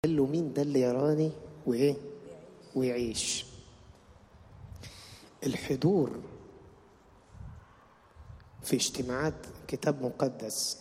قال له مين ده اللي يراني وايه ويعيش الحضور في اجتماعات كتاب مقدس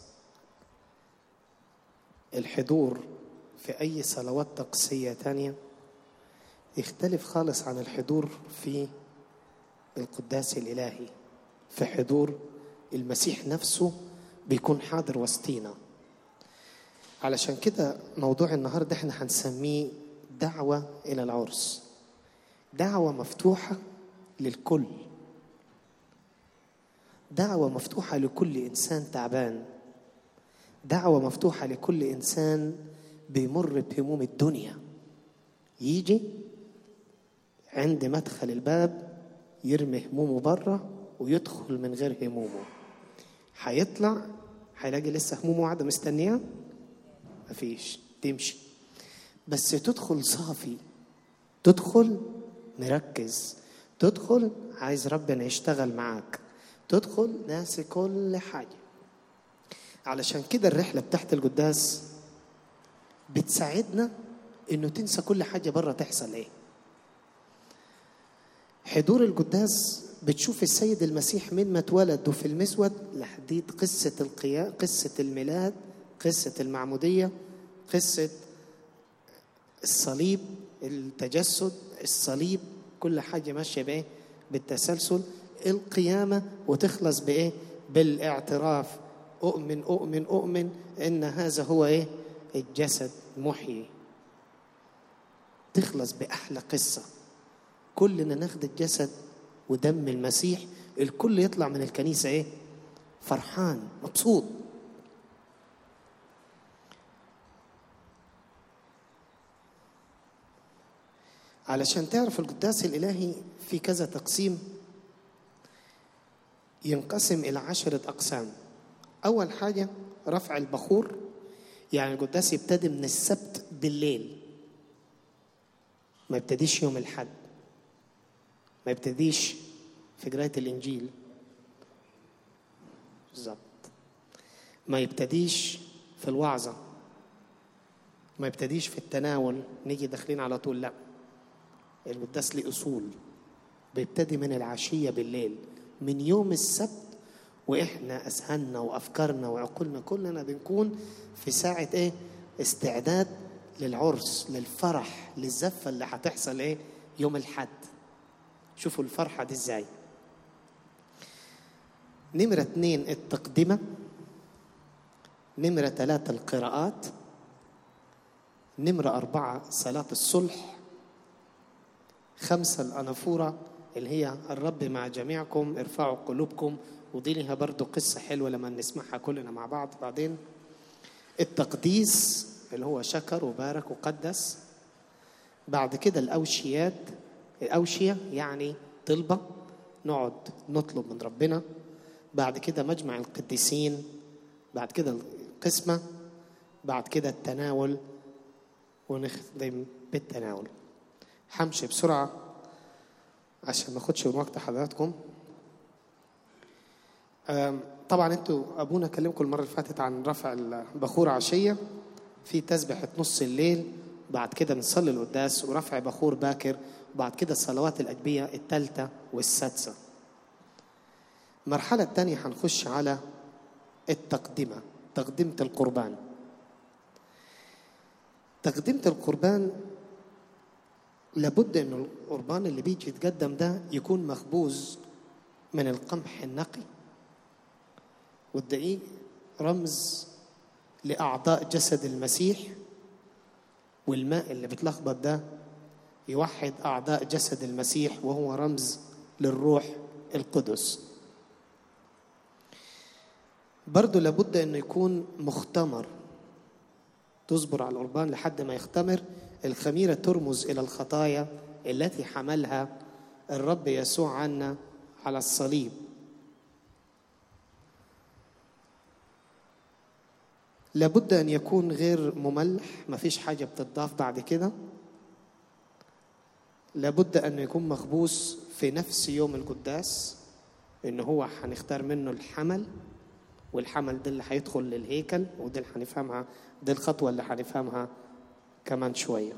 الحضور في أي صلوات طقسية تانية يختلف خالص عن الحضور في القداس الإلهي في حضور المسيح نفسه بيكون حاضر وسطينا علشان كده موضوع النهارده احنا هنسميه دعوة إلى العرس دعوة مفتوحة للكل دعوة مفتوحة لكل إنسان تعبان دعوة مفتوحة لكل إنسان بيمر بهموم الدنيا يجي عند مدخل الباب يرمي همومه بره ويدخل من غير همومه هيطلع هيلاقي لسه همومه قاعدة مستنياه مفيش تمشي بس تدخل صافي تدخل مركز تدخل عايز ربنا يشتغل معاك تدخل ناسي كل حاجة علشان كده الرحلة بتاعت القداس بتساعدنا انه تنسى كل حاجة بره تحصل ايه حضور القداس بتشوف السيد المسيح من ما اتولد وفي المسود لحديد قصة القيام قصة الميلاد قصة المعمودية قصة الصليب التجسد الصليب كل حاجة ماشية بإيه بالتسلسل القيامة وتخلص بإيه بالاعتراف أؤمن أؤمن أؤمن إن هذا هو إيه الجسد محيي تخلص بأحلى قصة كلنا ناخد الجسد ودم المسيح الكل يطلع من الكنيسة إيه فرحان مبسوط علشان تعرف القداس الإلهي في كذا تقسيم ينقسم إلى عشرة أقسام أول حاجة رفع البخور يعني القداس يبتدي من السبت بالليل ما يبتديش يوم الحد ما يبتديش في قراية الإنجيل بالظبط ما يبتديش في الوعظة ما يبتديش في التناول نيجي داخلين على طول لا القداس ليه اصول بيبتدي من العشيه بالليل من يوم السبت واحنا اذهاننا وافكارنا وعقولنا كلنا بنكون في ساعه ايه استعداد للعرس للفرح للزفه اللي هتحصل ايه يوم الحد شوفوا الفرحه دي ازاي نمرة اتنين التقدمة نمرة ثلاثة القراءات نمرة أربعة صلاة الصلح خمسة الأنافورة اللي هي الرب مع جميعكم ارفعوا قلوبكم ودي لها برضو قصة حلوة لما نسمعها كلنا مع بعض بعدين التقديس اللي هو شكر وبارك وقدس بعد كده الأوشيات الأوشية يعني طلبة نقعد نطلب من ربنا بعد كده مجمع القديسين بعد كده القسمة بعد كده التناول ونختم بالتناول همشي بسرعة عشان ما اخدش من وقت حضراتكم طبعا انتوا ابونا كلمكم المرة اللي فاتت عن رفع البخور عشية في تسبحة نص الليل بعد كده بنصلي القداس ورفع بخور باكر وبعد كده الصلوات الأجبية الثالثة والسادسة المرحلة الثانية هنخش على التقدمة تقدمة القربان تقدمة القربان لابد ان القربان اللي بيجي يتقدم ده يكون مخبوز من القمح النقي والدقيق رمز لاعضاء جسد المسيح والماء اللي بتلخبط ده يوحد اعضاء جسد المسيح وهو رمز للروح القدس برضه لابد انه يكون مختمر تصبر على القربان لحد ما يختمر الخميرة ترمز إلى الخطايا التي حملها الرب يسوع عنا على الصليب لابد أن يكون غير مملح مفيش حاجة بتضاف بعد كده لابد أن يكون مخبوس في نفس يوم القداس إن هو هنختار منه الحمل والحمل ده اللي هيدخل للهيكل ودي اللي هنفهمها دي الخطوة اللي هنفهمها كمان شوية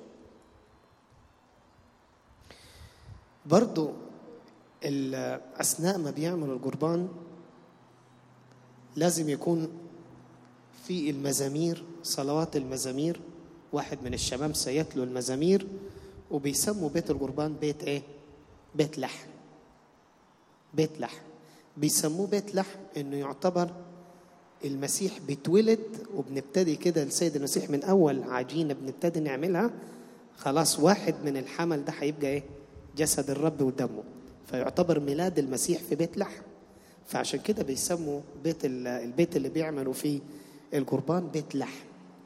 برضو ال- أثناء ما بيعملوا القربان لازم يكون في المزامير صلوات المزامير واحد من الشباب سيتلو المزامير وبيسموا بيت القربان بيت ايه بيت لحم بيت لحم بيسموه بيت لحم انه يعتبر المسيح بيتولد وبنبتدي كده السيد المسيح من اول عجينه بنبتدي نعملها خلاص واحد من الحمل ده هيبقى ايه جسد الرب ودمه فيعتبر ميلاد المسيح في بيت لحم فعشان كده بيسموا بيت ال- البيت اللي بيعملوا فيه القربان بيت لحم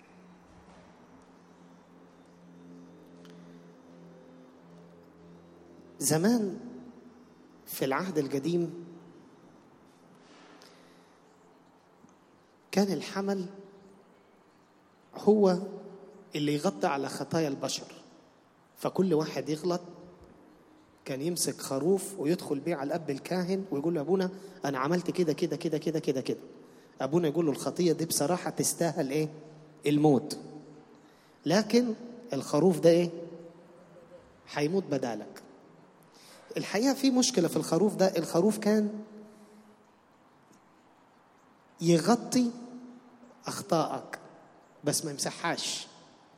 زمان في العهد القديم كان الحمل هو اللي يغطي على خطايا البشر فكل واحد يغلط كان يمسك خروف ويدخل بيه على الاب الكاهن ويقول له ابونا انا عملت كده كده كده كده كده كده ابونا يقول له الخطيه دي بصراحه تستاهل ايه الموت لكن الخروف ده ايه هيموت بدالك الحقيقه في مشكله في الخروف ده الخروف كان يغطي اخطائك بس ما يمسحهاش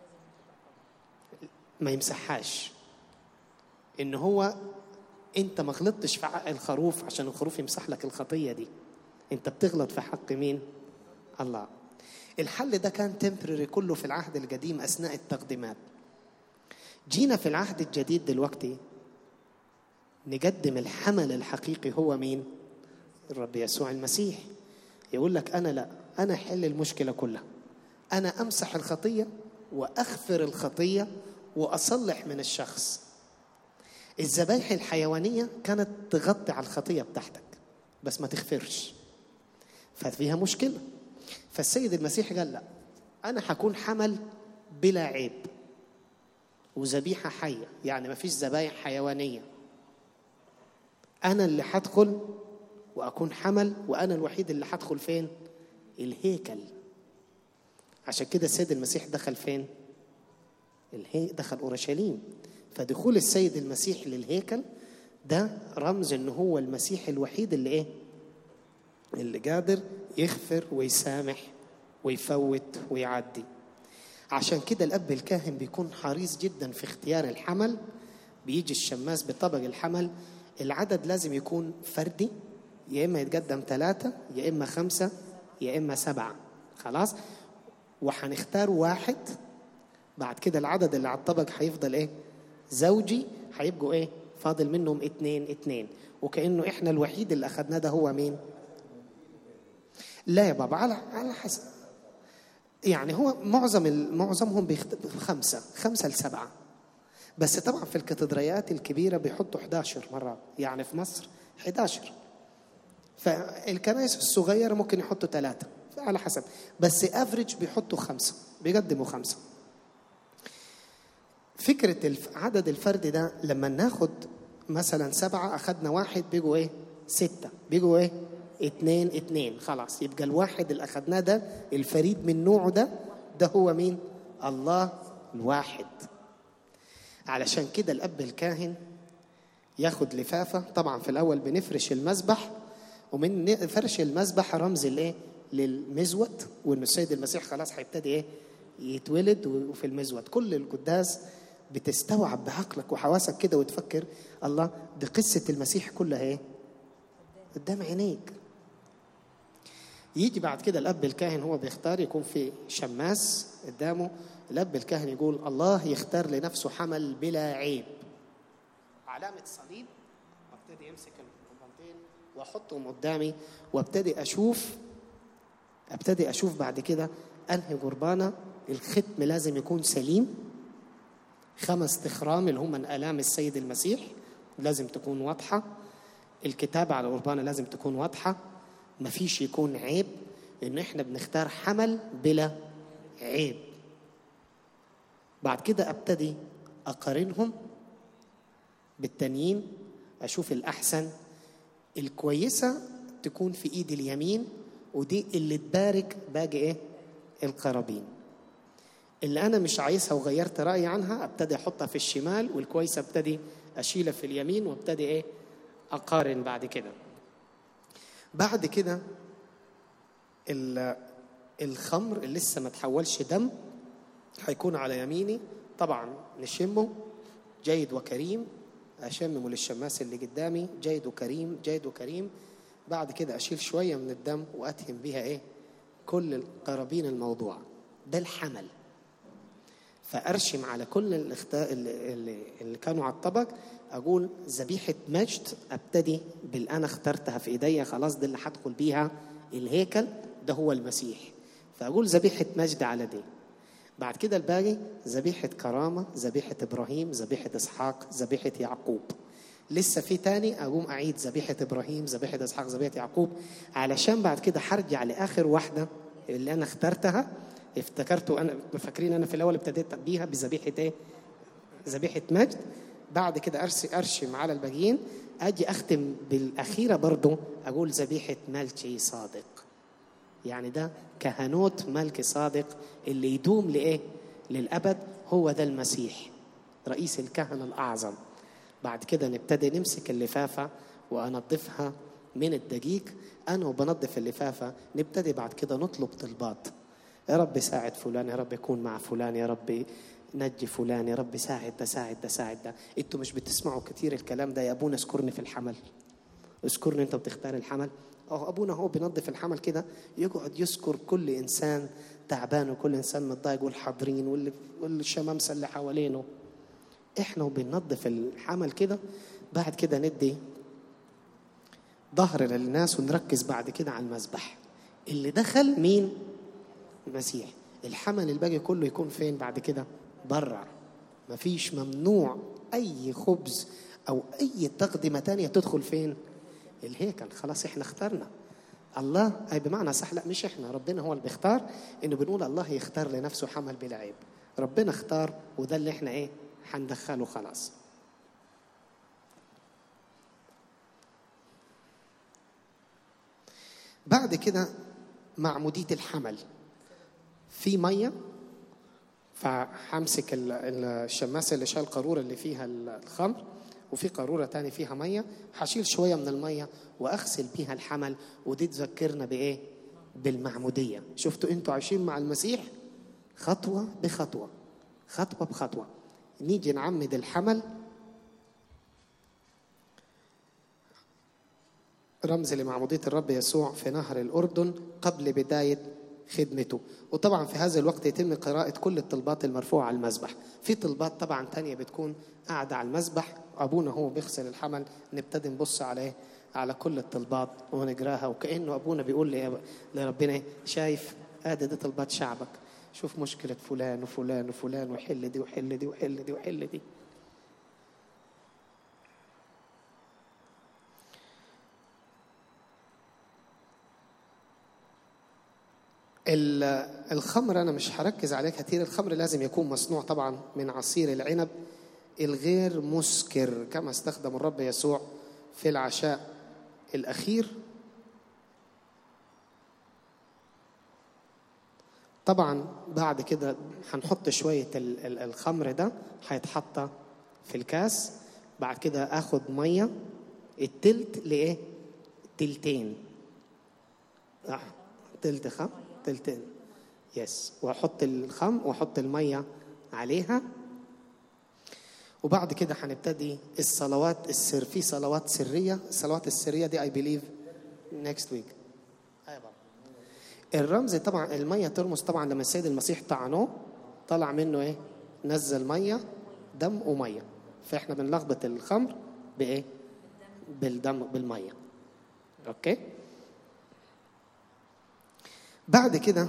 ما يمسحهاش ان هو انت ما غلطتش في حق الخروف عشان الخروف يمسح لك الخطيه دي انت بتغلط في حق مين الله الحل ده كان تمبرري كله في العهد القديم اثناء التقديمات جينا في العهد الجديد دلوقتي نقدم الحمل الحقيقي هو مين الرب يسوع المسيح يقول لك انا لا انا حل المشكله كلها انا امسح الخطيه واغفر الخطيه واصلح من الشخص الذبائح الحيوانيه كانت تغطي على الخطيه بتاعتك بس ما تغفرش ففيها مشكله فالسيد المسيح قال لا انا هكون حمل بلا عيب وذبيحه حيه يعني ما فيش ذبايح حيوانيه انا اللي هدخل واكون حمل وانا الوحيد اللي هدخل فين الهيكل عشان كده السيد المسيح دخل فين الهي دخل اورشليم فدخول السيد المسيح للهيكل ده رمز ان هو المسيح الوحيد اللي ايه اللي قادر يغفر ويسامح ويفوت ويعدي عشان كده الاب الكاهن بيكون حريص جدا في اختيار الحمل بيجي الشماس بطبق الحمل العدد لازم يكون فردي يا اما يتقدم ثلاثة يا اما خمسة يا اما سبعة خلاص وهنختار واحد بعد كده العدد اللي على الطبق هيفضل ايه زوجي هيبقوا ايه فاضل منهم اتنين اتنين وكأنه احنا الوحيد اللي اخدناه ده هو مين لا يا بابا على على حسب يعني هو معظم ال- معظمهم بيخت... خمسة خمسة لسبعة بس طبعا في الكاتدرائيات الكبيرة بيحطوا 11 مرات يعني في مصر 11 فالكنائس الصغيرة ممكن يحطوا ثلاثة على حسب بس افريج بيحطوا خمسة بيقدموا خمسة فكرة الف... عدد الفرد ده لما ناخد مثلا سبعة أخدنا واحد بيجوا إيه؟ ستة بيجوا إيه؟ اتنين اتنين خلاص يبقى الواحد اللي أخدناه ده الفريد من نوعه ده ده هو مين؟ الله الواحد علشان كده الأب الكاهن ياخد لفافة طبعا في الأول بنفرش المذبح ومن فرش المذبح رمز الإيه؟ للمزود وإن السيد المسيح خلاص هيبتدي إيه؟ يتولد وفي المزود كل القداس بتستوعب بعقلك وحواسك كده وتفكر الله دي قصة المسيح كلها ايه قدام عينيك يجي بعد كده الأب الكاهن هو بيختار يكون في شماس قدامه الأب الكاهن يقول الله يختار لنفسه حمل بلا عيب علامة صليب وابتدي امسك القربانتين واحطهم قدامي وابتدي اشوف ابتدي اشوف بعد كده انهي قربانه الختم لازم يكون سليم خمس تخرام اللي هم من الام السيد المسيح لازم تكون واضحه الكتابه على القربانه لازم تكون واضحه مفيش يكون عيب ان احنا بنختار حمل بلا عيب بعد كده ابتدي اقارنهم بالتانيين اشوف الاحسن الكويسه تكون في ايدي اليمين ودي اللي تبارك باقي ايه القرابين اللي انا مش عايزها وغيرت رايي عنها ابتدي احطها في الشمال والكويسه ابتدي اشيلها في اليمين وابتدي ايه اقارن بعد كده بعد كده ال- الخمر اللي لسه ما تحولش دم هيكون على يميني طبعا نشمه جيد وكريم اشممه للشماس اللي قدامي جيد وكريم جيد وكريم بعد كده اشيل شويه من الدم واتهم بيها ايه كل القرابين الموضوع ده الحمل فارشم على كل الاختا... اللي, اللي- اللي كانوا على الطبق اقول ذبيحه مجد ابتدي باللي انا اخترتها في ايديا خلاص دي اللي هدخل بيها الهيكل ده هو المسيح فاقول ذبيحه مجد على دي بعد كده الباقي ذبيحه كرامه ذبيحه ابراهيم ذبيحه اسحاق ذبيحه يعقوب لسه في تاني اقوم اعيد ذبيحه ابراهيم ذبيحه اسحاق ذبيحه يعقوب علشان بعد كده هرجع لاخر واحده اللي انا اخترتها افتكرته انا فاكرين انا في الاول ابتديت بيها بذبيحه ايه؟ ذبيحه مجد بعد كده ارسم ارشم على الباقيين اجي اختم بالاخيره برضو اقول ذبيحه ملكي صادق يعني ده كهنوت ملك صادق اللي يدوم لايه؟ للابد هو ده المسيح رئيس الكهنه الاعظم بعد كده نبتدي نمسك اللفافه وانضفها من الدقيق انا وبنضف اللفافه نبتدي بعد كده نطلب طلبات يا رب ساعد فلان يا رب يكون مع فلان يا رب نجي فلان يا رب ساعد ده ساعد ده ساعد ده انتوا مش بتسمعوا كتير الكلام ده يا ابونا اذكرني في الحمل اذكرني انت بتختار الحمل اه ابونا هو بينظف الحمل كده يقعد يذكر كل انسان تعبان وكل انسان متضايق والحاضرين واللي والشمامسه اللي حوالينه احنا وبننظف الحمل كده بعد كده ندي ظهر للناس ونركز بعد كده على المذبح اللي دخل مين المسيح الحمل الباقي كله يكون فين بعد كده برا مفيش ممنوع اي خبز او اي تقدمه تانية تدخل فين الهيكل خلاص احنا اخترنا الله اي بمعنى صح لا مش احنا ربنا هو اللي بيختار انه بنقول الله يختار لنفسه حمل بلا عيب ربنا اختار وده اللي احنا ايه هندخله خلاص بعد كده معمودية الحمل في مية فهمسك ال- ال- الشماسة اللي شال القارورة اللي فيها ال- الخمر وفي قارورة تاني فيها مية هشيل شوية من المية وأغسل بيها الحمل ودي تذكرنا بإيه؟ بالمعمودية شفتوا أنتوا عايشين مع المسيح خطوة بخطوة خطوة بخطوة نيجي نعمد الحمل رمز لمعمودية الرب يسوع في نهر الأردن قبل بداية خدمته وطبعا في هذا الوقت يتم قراءة كل الطلبات المرفوعة على المذبح في طلبات طبعا تانية بتكون قاعدة على المذبح أبونا هو بيغسل الحمل نبتدي نبص عليه على كل الطلبات ونقراها وكأنه أبونا بيقول لي لربنا إيه؟ شايف ادي دي طلبات شعبك شوف مشكلة فلان وفلان وفلان وحل دي وحل دي وحل دي وحل دي ال- الخمر انا مش هركز عليه كتير الخمر لازم يكون مصنوع طبعا من عصير العنب الغير مسكر كما استخدم الرب يسوع في العشاء الاخير طبعا بعد كده هنحط شويه ال- ال- الخمر ده هيتحط في الكاس بعد كده اخد ميه التلت لايه تلتين آه، تلت خم تلتين يس واحط الخم واحط الميه عليها وبعد كده هنبتدي الصلوات السر في صلوات سريه الصلوات السريه دي اي بليف نيكست ويك الرمز طبعا الميه ترمز طبعا لما السيد المسيح طعنوه طلع منه ايه نزل ميه دم وميه فاحنا بنلخبط الخمر بايه بالدم بالميه اوكي بعد كده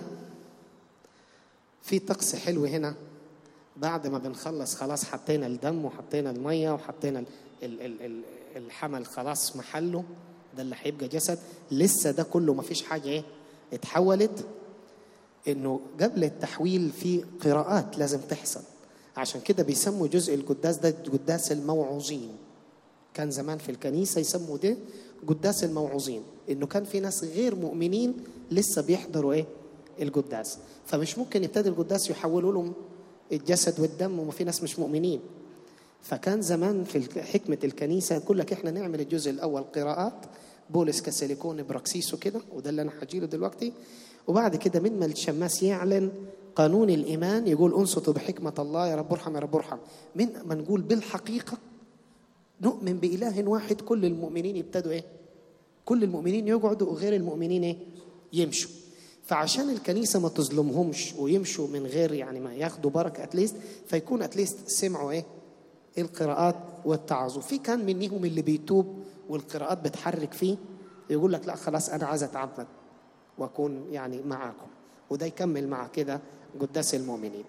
في طقس حلو هنا بعد ما بنخلص خلاص حطينا الدم وحطينا الميه وحطينا ال ال ال ال الحمل خلاص محله ده اللي هيبقى جسد لسه ده كله ما فيش حاجه ايه اتحولت انه قبل التحويل في قراءات لازم تحصل عشان كده بيسموا جزء القداس ده قداس الموعوظين كان زمان في الكنيسة يسموا ده قداس الموعوظين إنه كان في ناس غير مؤمنين لسه بيحضروا إيه القداس فمش ممكن يبتدي القداس يحولوا لهم الجسد والدم وما في ناس مش مؤمنين فكان زمان في حكمة الكنيسة يقول لك احنا نعمل الجزء الأول قراءات بولس كاسيليكون براكسيس وكده وده اللي أنا هجيله دلوقتي وبعد كده من ما الشماس يعلن قانون الإيمان يقول أنصتوا بحكمة الله يا رب ارحم يا رب ارحم من ما نقول بالحقيقة نؤمن بإله واحد كل المؤمنين يبتدوا إيه كل المؤمنين يقعدوا وغير المؤمنين إيه يمشوا فعشان الكنيسة ما تظلمهمش ويمشوا من غير يعني ما ياخدوا بركة أتليست فيكون أتليست سمعوا إيه القراءات والتعظ وفي كان منهم اللي بيتوب والقراءات بتحرك فيه يقول لك لا خلاص أنا عايز أتعبد وأكون يعني معاكم وده يكمل مع كده قداس المؤمنين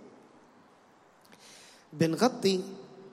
بنغطي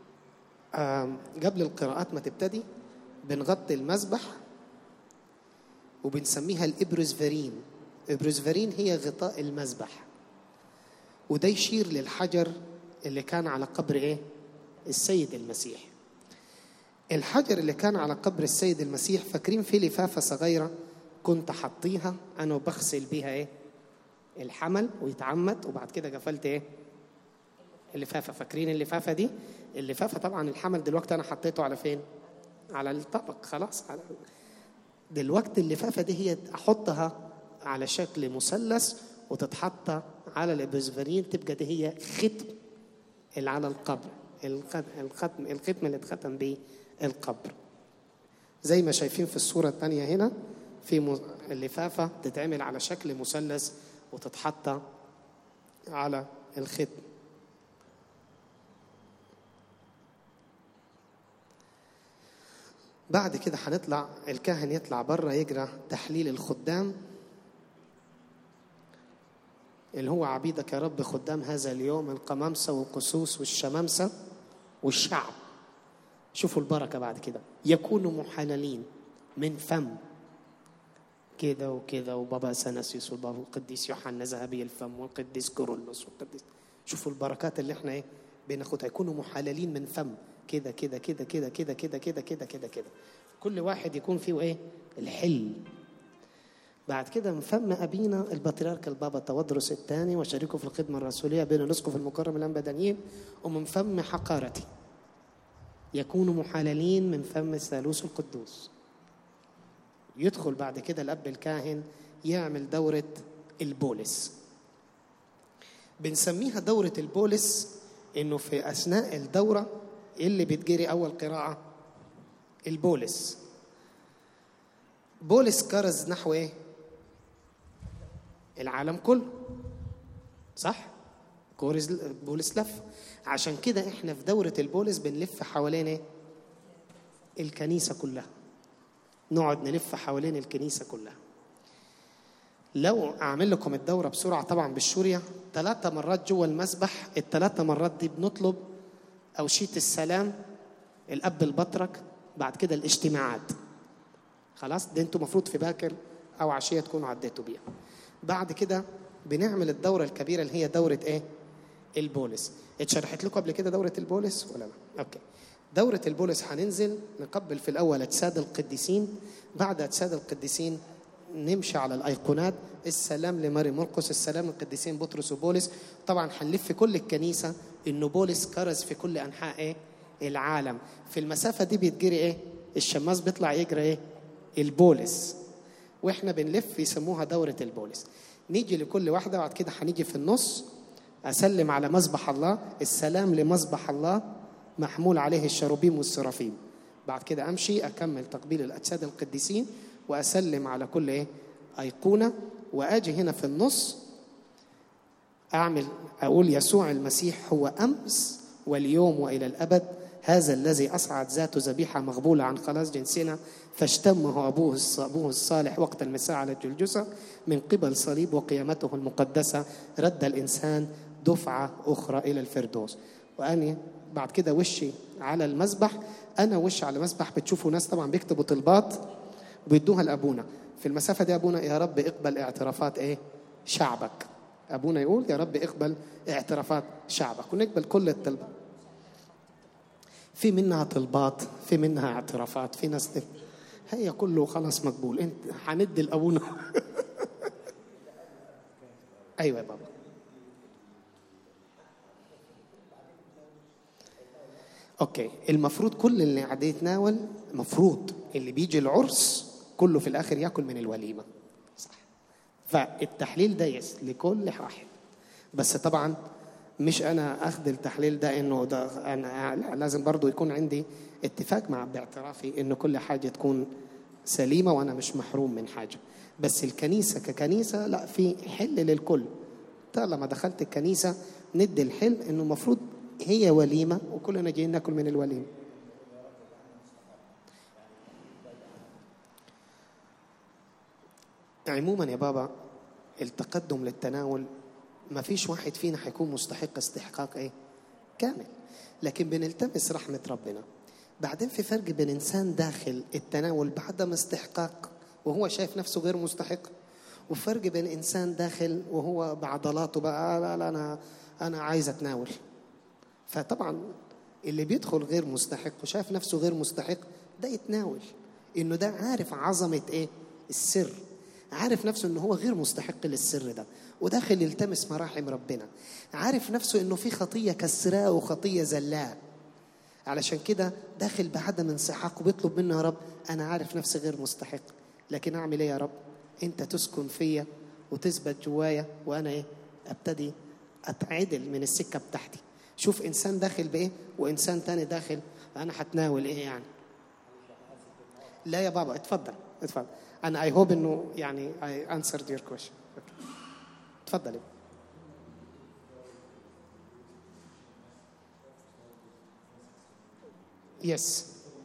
قبل القراءات ما تبتدي بنغطي المذبح وبنسميها الإبروزفرين إبروزفرين هي غطاء المذبح وده يشير للحجر اللي كان على قبر إيه؟ السيد المسيح الحجر اللي كان على قبر السيد المسيح فاكرين في لفافة صغيرة كنت حطيها أنا وبغسل بيها إيه؟ الحمل ويتعمد وبعد كده قفلت إيه؟ اللفافة فاكرين اللفافة دي؟ اللفافة طبعا الحمل دلوقتي أنا حطيته على فين؟ على الطبق خلاص على دلوقتي اللفافة دي هي أحطها على شكل مثلث وتتحط على الإبزفرين تبقى دي هي ختم اللي على القبر الختم الختم اللي اتختم به القبر زي ما شايفين في الصورة الثانية هنا في اللفافة تتعمل على شكل مثلث وتتحط على الختم بعد كده هنطلع الكاهن يطلع بره يقرا تحليل الخدام اللي هو عبيدك يا رب خدام هذا اليوم القمامسة والقسوس والشمامسة والشعب شوفوا البركة بعد كده يكونوا محللين من فم كده وكده وبابا سنسيوس وبابا القديس يوحنا ذهبي الفم والقديس كورولوس والقديس شوفوا البركات اللي احنا ايه بناخدها يكونوا محللين من فم كده كده كده كده كده كده كده كده كده كده كل واحد يكون فيه ايه الحل بعد كده من فم ابينا البطريرك البابا تودرس الثاني وشريكه في الخدمه الرسوليه بين الاسقف المكرم الانبا دانيال ومن فم حقارتي يكونوا محللين من فم الثالوث القدوس يدخل بعد كده الاب الكاهن يعمل دوره البولس بنسميها دوره البولس انه في اثناء الدوره اللي بتجري اول قراءه البولس بولس كرز نحو ايه العالم كله صح كورز بولس لف عشان كده احنا في دورة البولس بنلف حوالين ايه الكنيسة كلها نقعد نلف حوالين الكنيسة كلها لو أعمل لكم الدورة بسرعة طبعا بالشورية ثلاثة مرات جوه المسبح الثلاثة مرات دي بنطلب أوشية السلام الأب البطرك بعد كده الاجتماعات خلاص دي انتوا المفروض في باكر أو عشية تكونوا عديتوا بيها بعد كده بنعمل الدورة الكبيرة اللي هي دورة إيه؟ البولس اتشرحت لكم قبل كده دورة البولس ولا لا؟ أوكي دورة البولس هننزل نقبل في الأول أجساد القديسين بعد أجساد القديسين نمشي على الأيقونات السلام لماري مرقس السلام للقديسين بطرس وبولس طبعا هنلف في كل الكنيسة إنه بولس كرز في كل أنحاء إيه؟ العالم في المسافة دي بيتجري إيه؟ الشماس بيطلع يجري إيه؟ البولس واحنا بنلف يسموها دورة البولس نيجي لكل واحدة بعد كده هنيجي في النص أسلم على مذبح الله السلام لمذبح الله محمول عليه الشروبيم والسرافيم بعد كده أمشي أكمل تقبيل الأجساد القديسين وأسلم على كل إيه أيقونة وأجي هنا في النص أعمل أقول يسوع المسيح هو أمس واليوم وإلى الأبد هذا الذي أصعد ذاته ذبيحة مقبولة عن خلاص جنسنا فاشتمه أبوه أبوه الصالح وقت المساء على الجلجسة من قبل صليب وقيامته المقدسة رد الإنسان دفعة أخرى إلى الفردوس وأنا بعد كده وشي على المسبح أنا وشي على المسبح بتشوفوا ناس طبعا بيكتبوا طلبات وبيدوها لأبونا في المسافة دي أبونا يا رب اقبل اعترافات إيه شعبك أبونا يقول يا رب اقبل اعترافات شعبك ونقبل كل الطلبات في منها طلبات في منها اعترافات في ناس هي كله خلاص مقبول انت هندي لابونا ايوه يا بابا اوكي المفروض كل اللي قاعد يتناول المفروض اللي بيجي العرس كله في الاخر ياكل من الوليمه صح فالتحليل ده يس لكل واحد بس طبعا مش انا اخذ التحليل ده انه ده انا لا لازم برضو يكون عندي اتفاق مع باعترافي انه كل حاجه تكون سليمه وانا مش محروم من حاجه بس الكنيسه ككنيسه لا في حل للكل طالما دخلت الكنيسه ندي الحل انه المفروض هي وليمه وكلنا جايين ناكل من الوليمه عموما يا بابا التقدم للتناول ما فيش واحد فينا حيكون مستحق استحقاق ايه كامل لكن بنلتمس رحمة ربنا بعدين في فرق بين إنسان داخل التناول بعدم استحقاق وهو شايف نفسه غير مستحق وفرق بين إنسان داخل وهو بعضلاته بقى لا لا أنا أنا عايز أتناول فطبعا اللي بيدخل غير مستحق وشايف نفسه غير مستحق ده يتناول إنه ده عارف عظمة إيه السر عارف نفسه انه هو غير مستحق للسر ده وداخل يلتمس مراحم ربنا عارف نفسه انه في خطيه كسراه وخطيه زلاه علشان كده داخل بعدم انسحاق وبيطلب منه يا رب انا عارف نفسي غير مستحق لكن اعمل ايه يا رب انت تسكن فيا وتثبت جوايا وانا ايه ابتدي اتعدل من السكه بتاعتي شوف انسان داخل بايه وانسان تاني داخل انا هتناول ايه يعني لا يا بابا اتفضل اتفضل انا اي هوب انه يعني اي انسرد يور كويشن اتفضلي يس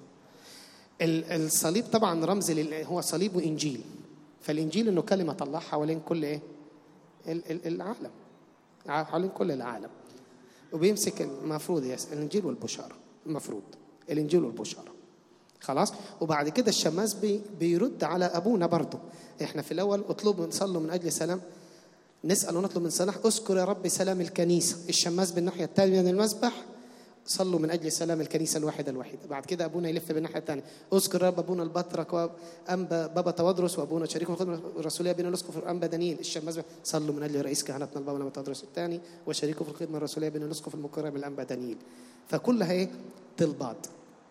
الصليب طبعا رمز لل... هو صليب وانجيل فالانجيل انه كلمه الله حوالين كل ايه العالم حوالين كل العالم وبيمسك المفروض يس الانجيل والبشاره المفروض الانجيل والبشاره خلاص وبعد كده الشماس بي بيرد على ابونا برضه احنا في الاول اطلبوا نصلوا من اجل سلام نسال ونطلب من صلاح اذكر يا رب سلام الكنيسه الشماس بالناحيه الثانيه من المسبح صلوا من اجل سلام الكنيسه الواحده الوحيده بعد كده ابونا يلف بالناحيه الثانيه اذكر رب ابونا البطرك وانبا بابا تودرس وابونا شريك الخدمه الرسوليه بين الاسقف انبا دانيال الشماس صلوا من اجل رئيس كهنتنا البابا لما تودرس الثاني وشريكه في الخدمه الرسوليه بين الاسقف المكرم الانبا دانيال فكلها ايه طلبات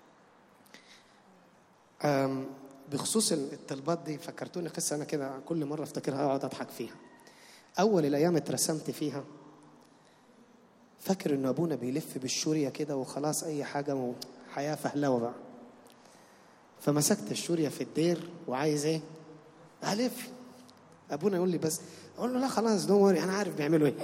بخصوص الطلبات دي فكرتوني قصه انا كده كل مره افتكرها اقعد اضحك فيها اول الايام اترسمت فيها فاكر ان ابونا بيلف بالشوريه كده وخلاص اي حاجه حياه فهلوه بقى فمسكت الشوريه في الدير وعايز ايه الف ابونا يقول لي بس اقول له لا خلاص دون وري انا عارف بيعملوا ايه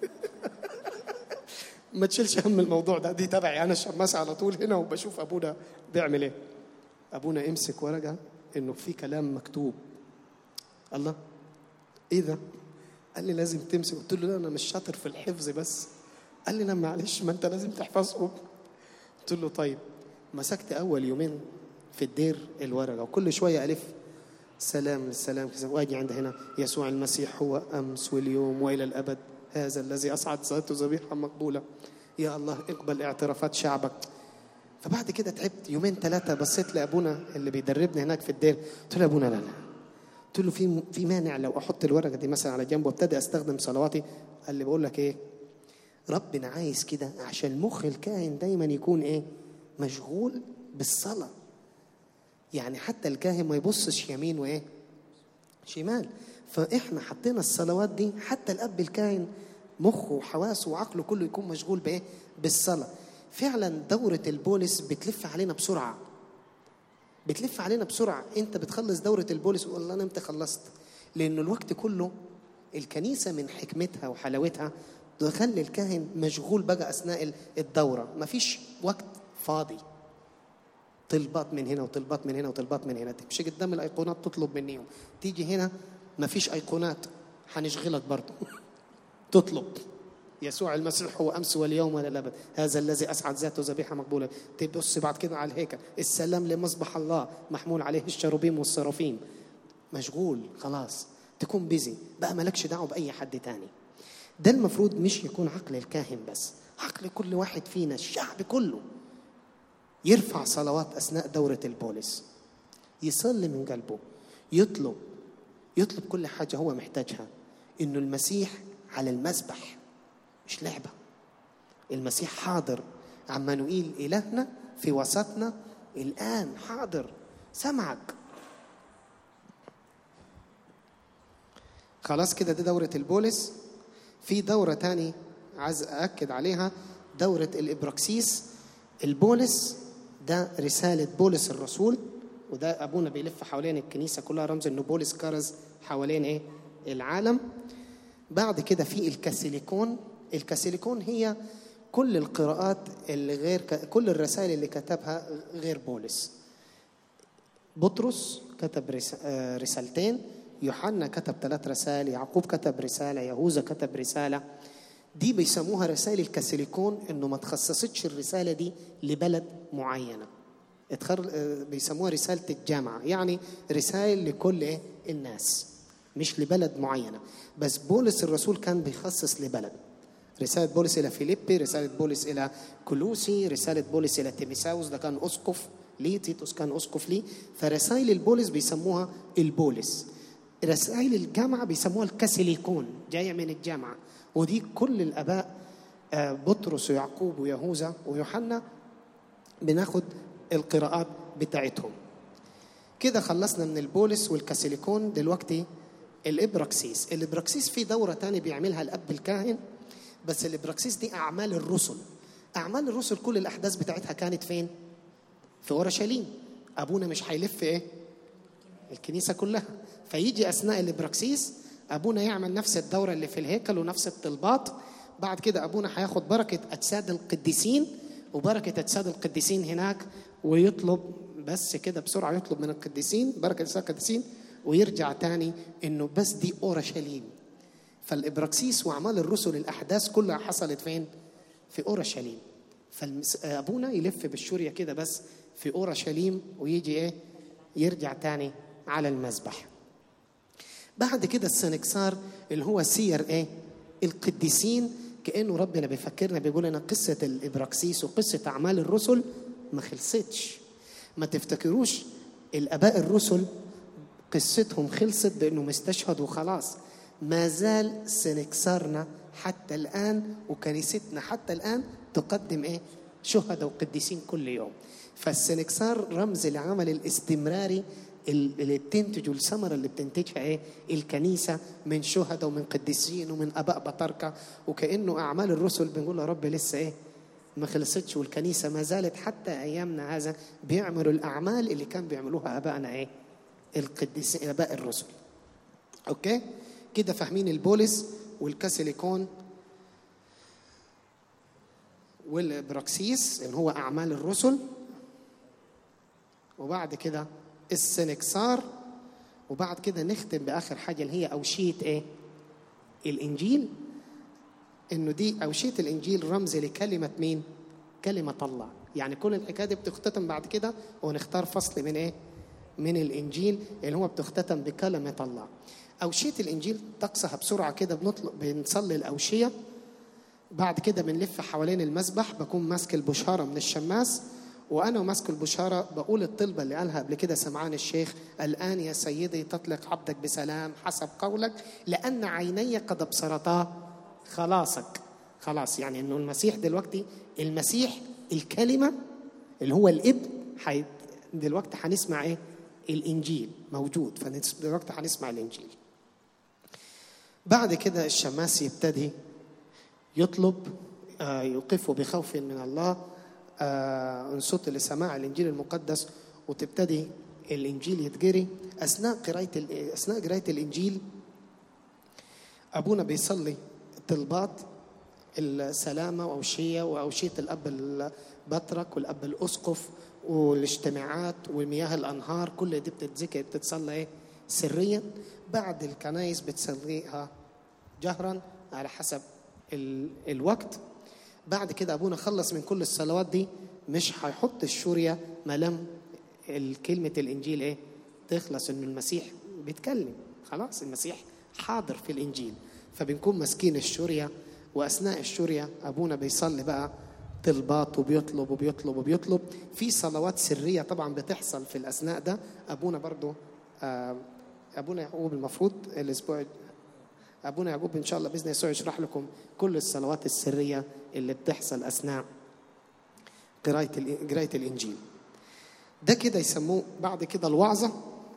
ما تشيلش هم الموضوع ده دي تبعي انا الشماس على طول هنا وبشوف ابونا بيعمل ايه ابونا امسك ورقه انه في كلام مكتوب الله ايه ده قال لي لازم تمسك قلت له لا انا مش شاطر في الحفظ بس قال لي لا معلش ما انت لازم تحفظهم قلت له طيب مسكت اول يومين في الدير الورقه وكل شويه الف سلام للسلام واجي عند هنا يسوع المسيح هو امس واليوم والى الابد هذا الذي اصعد ذاته ذبيحه مقبوله يا الله اقبل اعترافات شعبك فبعد كده تعبت يومين ثلاثة بصيت لأبونا اللي بيدربني هناك في الدير قلت له أبونا لا لا قلت له في في مانع لو أحط الورقة دي مثلا على جنب وابتدي أستخدم صلواتي قال لي بقول لك إيه ربنا عايز كده عشان مخ الكاهن دايما يكون إيه مشغول بالصلاة يعني حتى الكاهن ما يبصش يمين وإيه شمال فإحنا حطينا الصلوات دي حتى الأب الكاهن مخه وحواسه وعقله كله يكون مشغول بإيه بالصلاة فعلا دورة البولس بتلف علينا بسرعة بتلف علينا بسرعة انت بتخلص دورة البولس والله انا امتى خلصت لانه الوقت كله الكنيسة من حكمتها وحلاوتها تخلي الكاهن مشغول بقى اثناء الدورة مفيش وقت فاضي طلبات من هنا وطلبات من هنا وطلبات من هنا تمشي قدام الايقونات تطلب منيهم تيجي هنا مفيش ايقونات هنشغلك برضه تطلب يسوع المسيح هو امس واليوم والى الابد هذا الذي اسعد ذاته ذبيحه مقبوله تبص بعد كده على الهيكل السلام لمصبح الله محمول عليه الشروبيم والصرافيم مشغول خلاص تكون بيزي بقى مالكش دعوه باي حد تاني ده المفروض مش يكون عقل الكاهن بس عقل كل واحد فينا الشعب كله يرفع صلوات اثناء دوره البولس يصلي من قلبه يطلب يطلب كل حاجه هو محتاجها انه المسيح على المذبح مش لعبة المسيح حاضر عمانوئيل إلهنا في وسطنا الآن حاضر سمعك خلاص كده دي دورة البولس في دورة تاني عايز أأكد عليها دورة الإبراكسيس البولس ده رسالة بولس الرسول وده أبونا بيلف حوالين الكنيسة كلها رمز إنه بولس كرز حوالين إيه؟ العالم بعد كده في الكاسيليكون الكاسيليكون هي كل القراءات اللي غير كل الرسائل اللي كتبها غير بولس بطرس كتب رسالتين يوحنا كتب ثلاث رسائل يعقوب كتب رسالة يهوذا كتب رسالة دي بيسموها رسائل الكاسيليكون انه ما تخصصتش الرسالة دي لبلد معينة بيسموها رسالة الجامعة يعني رسائل لكل إيه؟ الناس مش لبلد معينة بس بولس الرسول كان بيخصص لبلد رسالة بولس إلى فيليبي رسالة بولس إلى كلوسي رسالة بولس إلى تيميساوس ده كان أسقف ليه تيتوس كان أسقف ليه فرسائل البولس بيسموها البولس رسائل الجامعة بيسموها الكاسيليكون جاية من الجامعة ودي كل الآباء بطرس ويعقوب ويهوذا ويوحنا بناخد القراءات بتاعتهم كده خلصنا من البولس والكاسيليكون دلوقتي الإبراكسيس الإبراكسيس في دورة تاني بيعملها الأب الكاهن بس الإبراكسيس دي أعمال الرسل أعمال الرسل كل الأحداث بتاعتها كانت فين؟ في أورشليم أبونا مش هيلف إيه؟ الكنيسة كلها فيجي أثناء الإبراكسيس أبونا يعمل نفس الدورة اللي في الهيكل ونفس الطلبات بعد كده أبونا هياخد بركة أجساد القديسين وبركة أجساد القديسين هناك ويطلب بس كده بسرعة يطلب من القديسين بركة أجساد القديسين ويرجع تاني إنه بس دي أورشليم فالإبراكسيس وأعمال الرسل الأحداث كلها حصلت فين؟ في أورشليم فأبونا يلف بالشورية كده بس في أورشليم ويجي إيه؟ يرجع تاني على المذبح بعد كده السنكسار اللي هو سير ايه القديسين كانه ربنا بيفكرنا بيقول لنا قصه الابراكسيس وقصه اعمال الرسل ما خلصتش ما تفتكروش الاباء الرسل قصتهم خلصت بانهم استشهدوا خلاص ما زال سنكسارنا حتى الان وكنيستنا حتى الان تقدم ايه شهداء وقديسين كل يوم فالسنكسار رمز العمل الاستمراري اللي بتنتجوا الثمره اللي بتنتجها ايه؟ الكنيسه من شهداء ومن قديسين ومن اباء بطاركه وكانه اعمال الرسل بنقول يا رب لسه ايه؟ ما خلصتش والكنيسه ما زالت حتى ايامنا هذا بيعملوا الاعمال اللي كان بيعملوها ابائنا ايه؟ القديسين اباء الرسل. اوكي؟ كده فاهمين البولس والكاسيليكون والبراكسيس اللي هو اعمال الرسل وبعد كده السنكسار وبعد كده نختم باخر حاجه اللي هي اوشيه ايه؟ الانجيل انه دي اوشيه الانجيل رمز لكلمه مين؟ كلمه الله يعني كل الحكايه دي بتختتم بعد كده ونختار فصل من ايه؟ من الانجيل اللي هو بتختتم بكلمه الله اوشيه الانجيل طقسها بسرعه كده بنطلق بنصلي الاوشيه بعد كده بنلف حوالين المسبح بكون ماسك البشاره من الشماس وانا وماسك البشاره بقول الطلبه اللي قالها قبل كده سمعان الشيخ الان يا سيدي تطلق عبدك بسلام حسب قولك لان عيني قد ابصرتا خلاصك خلاص يعني انه المسيح دلوقتي المسيح الكلمه اللي هو الابن حي دلوقتي هنسمع ايه الانجيل موجود فدلوقتي هنسمع الانجيل بعد كده الشماس يبتدي يطلب آه يوقفه بخوف من الله آه انصت لسماع الانجيل المقدس وتبتدي الانجيل يتجري اثناء قرايه اثناء قرايه الانجيل ابونا بيصلي طلبات السلامه واوشيه واوشيه الاب البطرك والاب الاسقف والاجتماعات ومياه الانهار كل دي بتتذكر بتتصلى ايه سريا بعد الكنايس بتصليها جهرا على حسب ال... الوقت بعد كده ابونا خلص من كل الصلوات دي مش هيحط الشورية ما لم كلمة الإنجيل إيه؟ تخلص إنه المسيح بيتكلم خلاص المسيح حاضر في الإنجيل فبنكون ماسكين الشورية وأثناء الشورية أبونا بيصلي بقى طلبات وبيطلب وبيطلب وبيطلب في صلوات سرية طبعا بتحصل في الأثناء ده أبونا برضو آه أبونا يعقوب المفروض الأسبوع ابونا يعقوب ان شاء الله باذن يسوع يشرح لكم كل الصلوات السريه اللي بتحصل اثناء قرايه الإ- قرايه الانجيل ده كده يسموه بعد كده الوعظه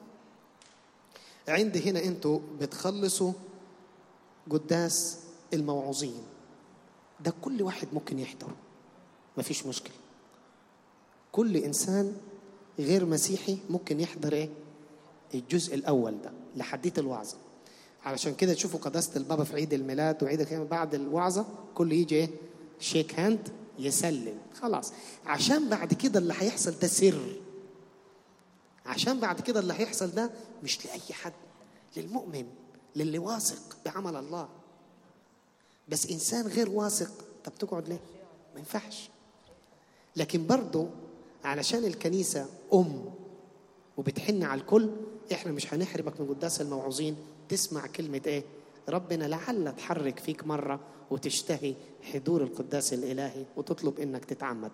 عند هنا انتوا بتخلصوا قداس الموعوظين ده كل واحد ممكن يحضره مفيش مشكله كل انسان غير مسيحي ممكن يحضر ايه الجزء الاول ده لحديت الوعظه علشان كده تشوفوا قداسه البابا في عيد الميلاد وعيد القيامه بعد الوعظه كله يجي ايه شيك هاند يسلم خلاص عشان بعد كده اللي هيحصل ده سر عشان بعد كده اللي هيحصل ده مش لاي حد للمؤمن للي واثق بعمل الله بس انسان غير واثق طب تقعد ليه ما ينفعش لكن برضه علشان الكنيسه ام وبتحن على الكل احنا مش هنحرمك من قداس الموعوظين تسمع كلمه ايه ربنا لعل تحرك فيك مره وتشتهي حضور القداس الالهي وتطلب انك تتعمد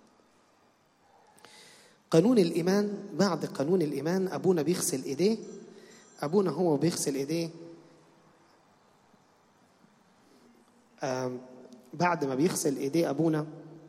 قانون الايمان بعد قانون الايمان ابونا بيغسل ايديه ابونا هو بيغسل ايديه آم، بعد ما بيغسل ايديه ابونا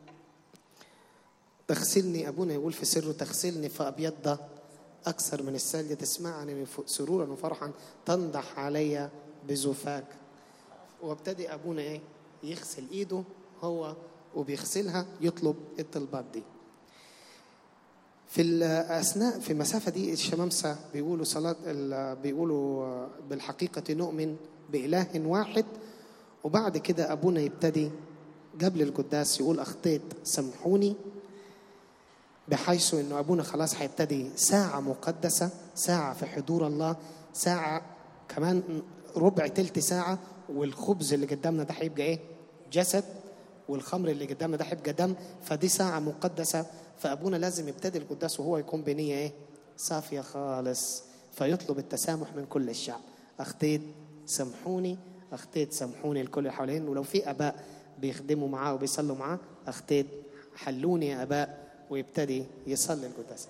تغسلني ابونا يقول في سره تغسلني فابيض اكثر من الثلج تسمعني من فوق سرورا وفرحا تنضح علي بزفاك وابتدي ابونا ايه يغسل ايده هو وبيغسلها يطلب الطلبات دي في الاثناء في المسافه دي الشمامسه بيقولوا صلاه ال- بيقولوا بالحقيقه نؤمن باله واحد وبعد كده ابونا يبتدي قبل القداس يقول اخطيت سامحوني بحيث انه ابونا خلاص هيبتدي ساعه مقدسه ساعه في حضور الله ساعه كمان ربع تلت ساعه والخبز اللي قدامنا ده هيبقى ايه جسد والخمر اللي قدامنا ده هيبقى دم فدي ساعه مقدسه فابونا لازم يبتدي القداس وهو يكون بنيه ايه صافيه خالص فيطلب التسامح من كل الشعب اخطيت سامحوني اخطيت سامحوني الكل اللي حوالين ولو في اباء بيخدموا معاه وبيصلوا معاه اخطيت حلوني يا اباء ويبتدي يصلي القداس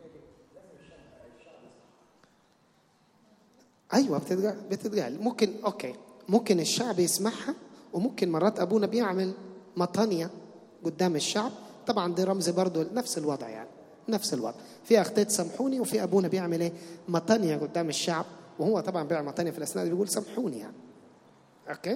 ايوه بتتقال بتتقال ممكن اوكي ممكن الشعب يسمعها وممكن مرات ابونا بيعمل مطانيه قدام الشعب طبعا دي رمز برضو نفس الوضع يعني نفس الوضع في اخطيت سامحوني وفي ابونا بيعمل ايه مطانيه قدام الشعب وهو طبعا بيعمل مطانيه في الاثناء دي بيقول سامحوني يعني اوكي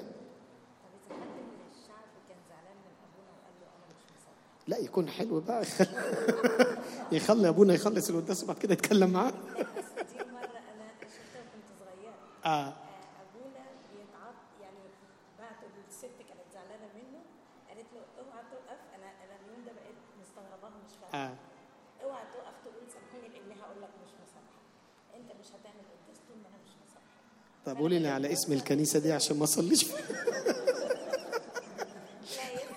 لا يكون حلو بقى يخلي, يخلي ابونا يخلص القداس وبعد كده يتكلم معاه دي مرة أنا شفتها كنت صغيرة اه آه، أبونا بيتعط يعني بعته الست كانت زعلانة منه قالت له اوعى تقف أنا أنا اليوم ده بقيت مستغرباها مش فاهمة اه اوعى تقف تقول سامحوني لأني هقول لك مش مسامحة أنت مش هتعمل قداس طول ما أنا مش مسامحة طب قولي لي على اسم الكنيسه دي عشان ما اصليش فيها لا يا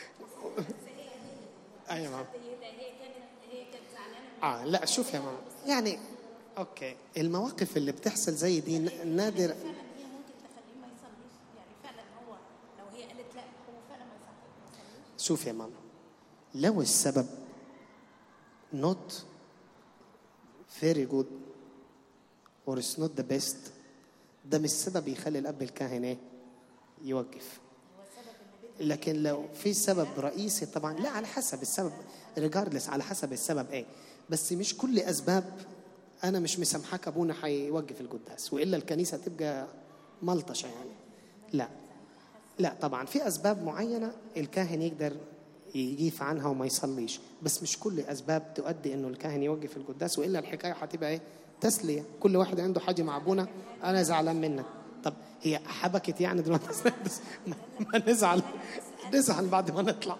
ايوه ماما هي هي كانت هي كانت زعلانة اه لا شوف يا ماما يعني اوكي المواقف اللي بتحصل زي دي ن- نادر فعلا هي ممكن تخليه ما يصليش يعني فعلا هو لو هي قالت لا هو فعلا ما يصليش ما يصليش شوف يا ماما لو السبب not very good or it's not the best ده مش سبب يخلي الاب الكاهن ايه يوقف لكن لو في سبب رئيسي طبعا لا على حسب السبب ريجاردلس على حسب السبب ايه بس مش كل اسباب انا مش مسامحاك ابونا هيوقف القداس والا الكنيسه تبقى ملطشه يعني لا لا طبعا في اسباب معينه الكاهن يقدر يجيف عنها وما يصليش بس مش كل اسباب تؤدي انه الكاهن يوقف القداس والا الحكايه هتبقى ايه تسليه كل واحد عنده حاجه مع ابونا انا زعلان منك طب هي حبكت يعني دلوقتي بس ما ما نزعل نزعل بعد ما نطلع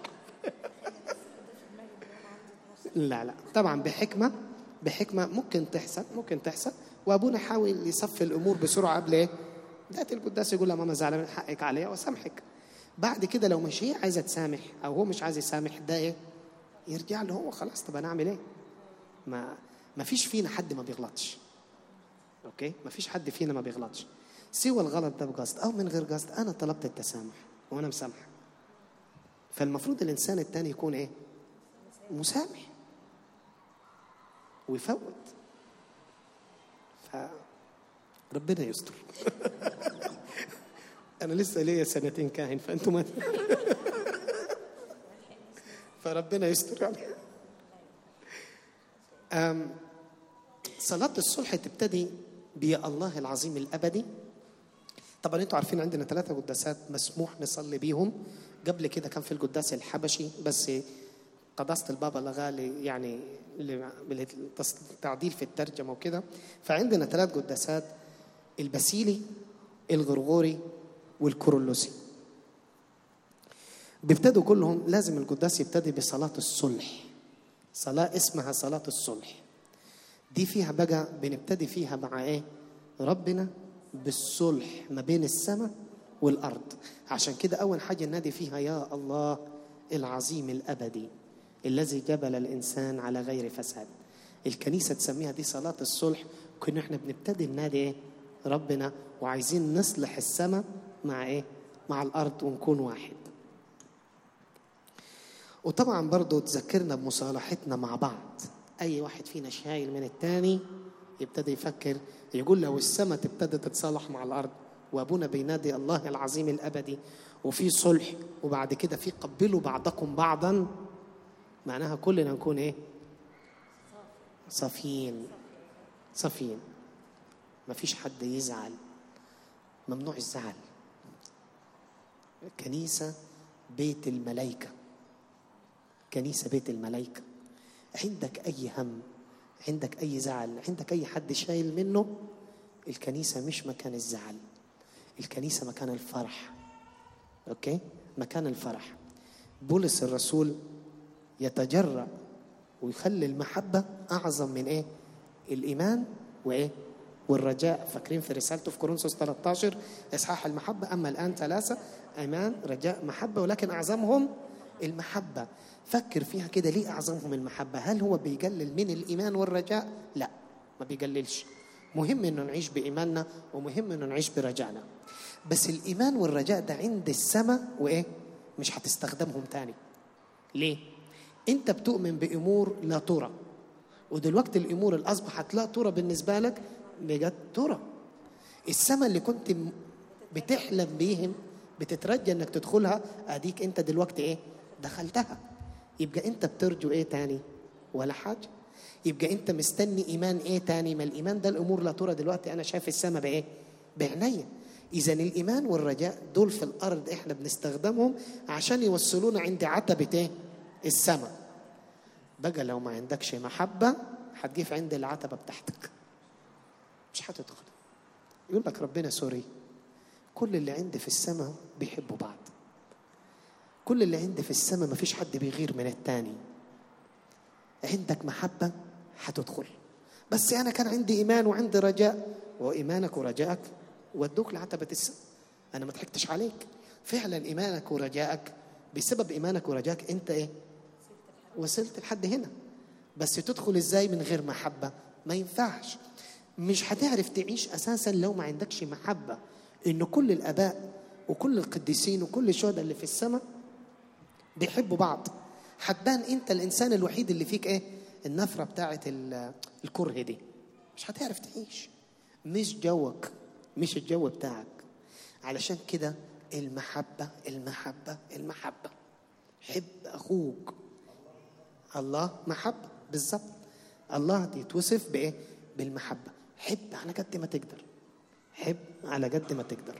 لا لا طبعا بحكمه بحكمه ممكن تحصل ممكن تحصل وابونا حاول يصفي الامور بسرعه قبل ايه؟ ذات القداس يقول لها ماما زعلان من حقك عليا واسامحك بعد كده لو مش هي عايزه تسامح او هو مش عايز يسامح ده ايه؟ يرجع له هو خلاص طب انا اعمل ايه؟ ما ما فيش فينا حد ما بيغلطش اوكي؟ ما فيش حد فينا ما بيغلطش سوى الغلط ده بقصد او من غير قصد انا طلبت التسامح وانا مسامحك فالمفروض الانسان التاني يكون ايه؟ مسامح ويفوت فربنا يستر انا لسه ليا سنتين كاهن فانتم ما فربنا يستر علينا أم، صلاة الصلح تبتدي بيا الله العظيم الأبدي طبعا انتوا عارفين عندنا ثلاثة قداسات مسموح نصلي بيهم قبل كده كان في القداس الحبشي بس قداسة البابا لغالي يعني التعديل في الترجمة وكده فعندنا ثلاث قداسات البسيلي الغرغوري والكورولوسي بيبتدوا كلهم لازم القداس يبتدي بصلاة الصلح صلاة اسمها صلاة الصلح دي فيها بقى بنبتدي فيها مع ايه ربنا بالصلح ما بين السماء والارض عشان كده اول حاجه ننادي فيها يا الله العظيم الابدي الذي جبل الانسان على غير فساد الكنيسه تسميها دي صلاه الصلح كنا احنا بنبتدي ننادي ايه ربنا وعايزين نصلح السماء مع ايه مع الارض ونكون واحد وطبعا برضو تذكرنا بمصالحتنا مع بعض اي واحد فينا شايل من التاني يبتدي يفكر يقول لو السماء تبتدي تتصالح مع الارض وابونا بينادي الله العظيم الابدي وفي صلح وبعد كده في قبلوا بعضكم بعضا معناها كلنا نكون ايه صافيين صافيين ما فيش حد يزعل ممنوع الزعل الكنيسة بيت الملائكة كنيسة بيت الملائكة عندك أي هم عندك أي زعل عندك أي حد شايل منه الكنيسة مش مكان الزعل الكنيسة مكان الفرح أوكي مكان الفرح بولس الرسول يتجرأ ويخلي المحبة أعظم من إيه الإيمان وإيه والرجاء فاكرين في رسالته في كورنثوس 13 إصحاح المحبة أما الآن ثلاثة إيمان رجاء محبة ولكن أعظمهم المحبة فكر فيها كده ليه أعظمهم المحبة هل هو بيقلل من الإيمان والرجاء لا ما بيقللش مهم انه نعيش بايماننا ومهم انه نعيش برجائنا بس الايمان والرجاء ده عند السماء وايه مش هتستخدمهم تاني ليه انت بتؤمن بامور لا ترى ودلوقتي الامور اللي اصبحت لا ترى بالنسبه لك بجد ترى السماء اللي كنت م- بتحلم بيهم بتترجى انك تدخلها اديك انت دلوقتي ايه دخلتها يبقى انت بترجو ايه تاني ولا حاجه يبقى انت مستني ايمان ايه تاني ما الايمان ده الامور لا ترى دلوقتي انا شايف السماء بايه بعينيا اذا الايمان والرجاء دول في الارض احنا بنستخدمهم عشان يوصلونا عند عتبه ايه السماء بقى لو ما عندكش محبه هتجيب عند العتبه بتاعتك مش هتدخل يقول لك ربنا سوري كل اللي عندي في السماء بيحبوا بعض كل اللي عندي في السماء مفيش حد بيغير من التاني عندك محبة هتدخل بس أنا كان عندي إيمان وعندي رجاء وإيمانك ورجائك ودوك لعتبة السماء أنا ما ضحكتش عليك فعلا إيمانك ورجائك بسبب إيمانك ورجائك أنت إيه وصلت لحد هنا بس تدخل إزاي من غير محبة ما ينفعش مش هتعرف تعيش أساسا لو ما عندكش محبة إن كل الآباء وكل القديسين وكل الشهداء اللي في السماء بيحبوا بعض هتبان انت الانسان الوحيد اللي فيك ايه النفره بتاعه ال- الكره دي مش هتعرف تعيش مش جوك مش الجو بتاعك علشان كده المحبه المحبه المحبه حب اخوك الله محبه بالظبط الله يتوصف بايه بالمحبه حب على قد ما تقدر حب على قد ما تقدر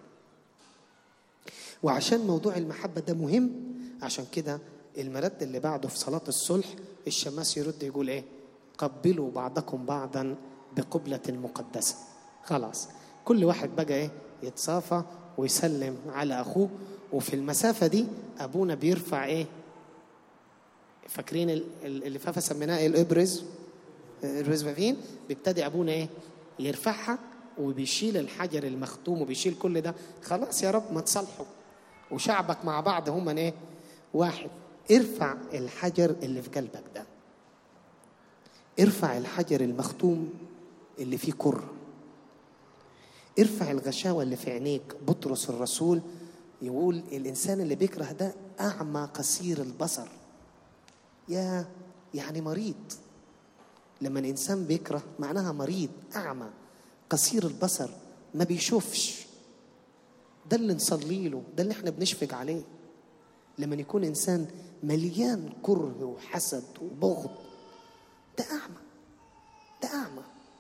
وعشان موضوع المحبة ده مهم عشان كده المرد اللي بعده في صلاة الصلح الشماس يرد يقول ايه قبلوا بعضكم بعضا بقبلة مقدسة خلاص كل واحد بقى ايه يتصافى ويسلم على اخوه وفي المسافة دي ابونا بيرفع ايه فاكرين ال- ال- اللفافة سميناها ايه الابرز الرزفافين بيبتدي ابونا ايه يرفعها وبيشيل الحجر المختوم وبيشيل كل ده خلاص يا رب ما تصالحوا وشعبك مع بعض هم ايه واحد ارفع الحجر اللي في قلبك ده ارفع الحجر المختوم اللي فيه كر ارفع الغشاوة اللي في عينيك بطرس الرسول يقول الإنسان اللي بيكره ده أعمى قصير البصر يا يعني مريض لما الإنسان بيكره معناها مريض أعمى قصير البصر ما بيشوفش ده اللي نصلي له ده اللي احنا بنشفق عليه لما يكون انسان مليان كره وحسد وبغض ده اعمى ده اعمى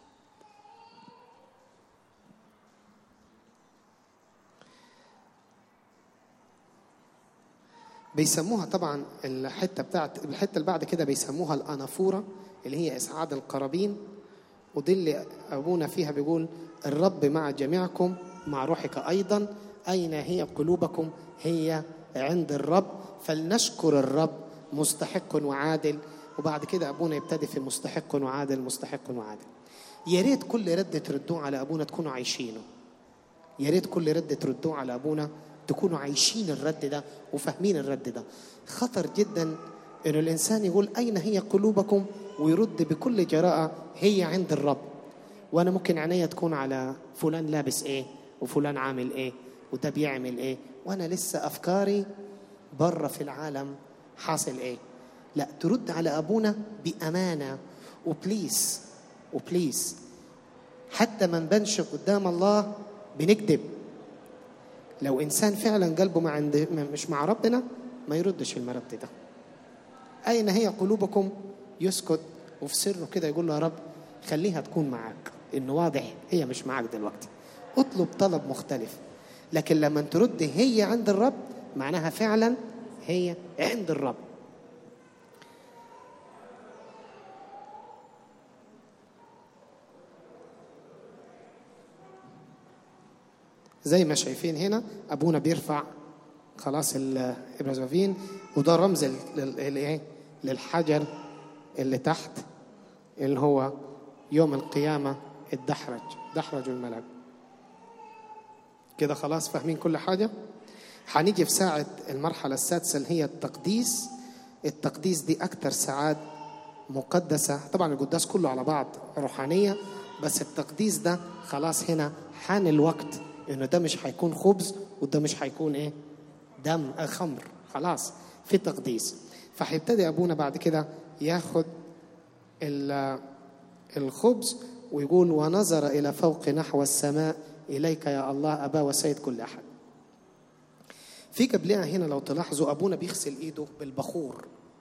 بيسموها طبعا الحته بتاعت الحته اللي بعد كده بيسموها الانافوره اللي هي اسعاد القرابين ودي اللي ابونا فيها بيقول الرب مع جميعكم مع روحك ايضا اين هي قلوبكم هي عند الرب فلنشكر الرب مستحق وعادل وبعد كده ابونا يبتدي في مستحق وعادل مستحق وعادل يا ريت كل رد تردوه على ابونا تكونوا عايشينه يا ريت كل رد تردوه على ابونا تكونوا عايشين الرد ده وفاهمين الرد ده خطر جدا انه الانسان يقول اين هي قلوبكم ويرد بكل جراءه هي عند الرب وانا ممكن عينيا تكون على فلان لابس ايه وفلان عامل ايه وده بيعمل ايه وانا لسه افكاري بره في العالم حاصل ايه لا ترد على ابونا بامانه وبليز وبليز حتى ما نبانش قدام الله بنكذب لو انسان فعلا قلبه ما عند مش مع ربنا ما يردش المرد ده اين هي قلوبكم يسكت وفي سره كده يقول له يا رب خليها تكون معاك انه واضح هي مش معاك دلوقتي اطلب طلب مختلف لكن لما ترد هي عند الرب معناها فعلا هي عند الرب زي ما شايفين هنا ابونا بيرفع خلاص الابرازوفين وده رمز للايه للحجر اللي تحت اللي هو يوم القيامه الدحرج دحرج الملك كده خلاص فاهمين كل حاجه هنيجي في ساعه المرحله السادسه اللي هي التقديس التقديس دي اكتر ساعات مقدسه طبعا القداس كله على بعض روحانيه بس التقديس ده خلاص هنا حان الوقت انه ده مش هيكون خبز وده مش هيكون ايه دم خمر خلاص في تقديس فهيبتدي ابونا بعد كده ياخد الخبز ويقول ونظر الى فوق نحو السماء اليك يا الله ابا وسيد كل احد في قبلها هنا لو تلاحظوا ابونا بيغسل ايده بالبخور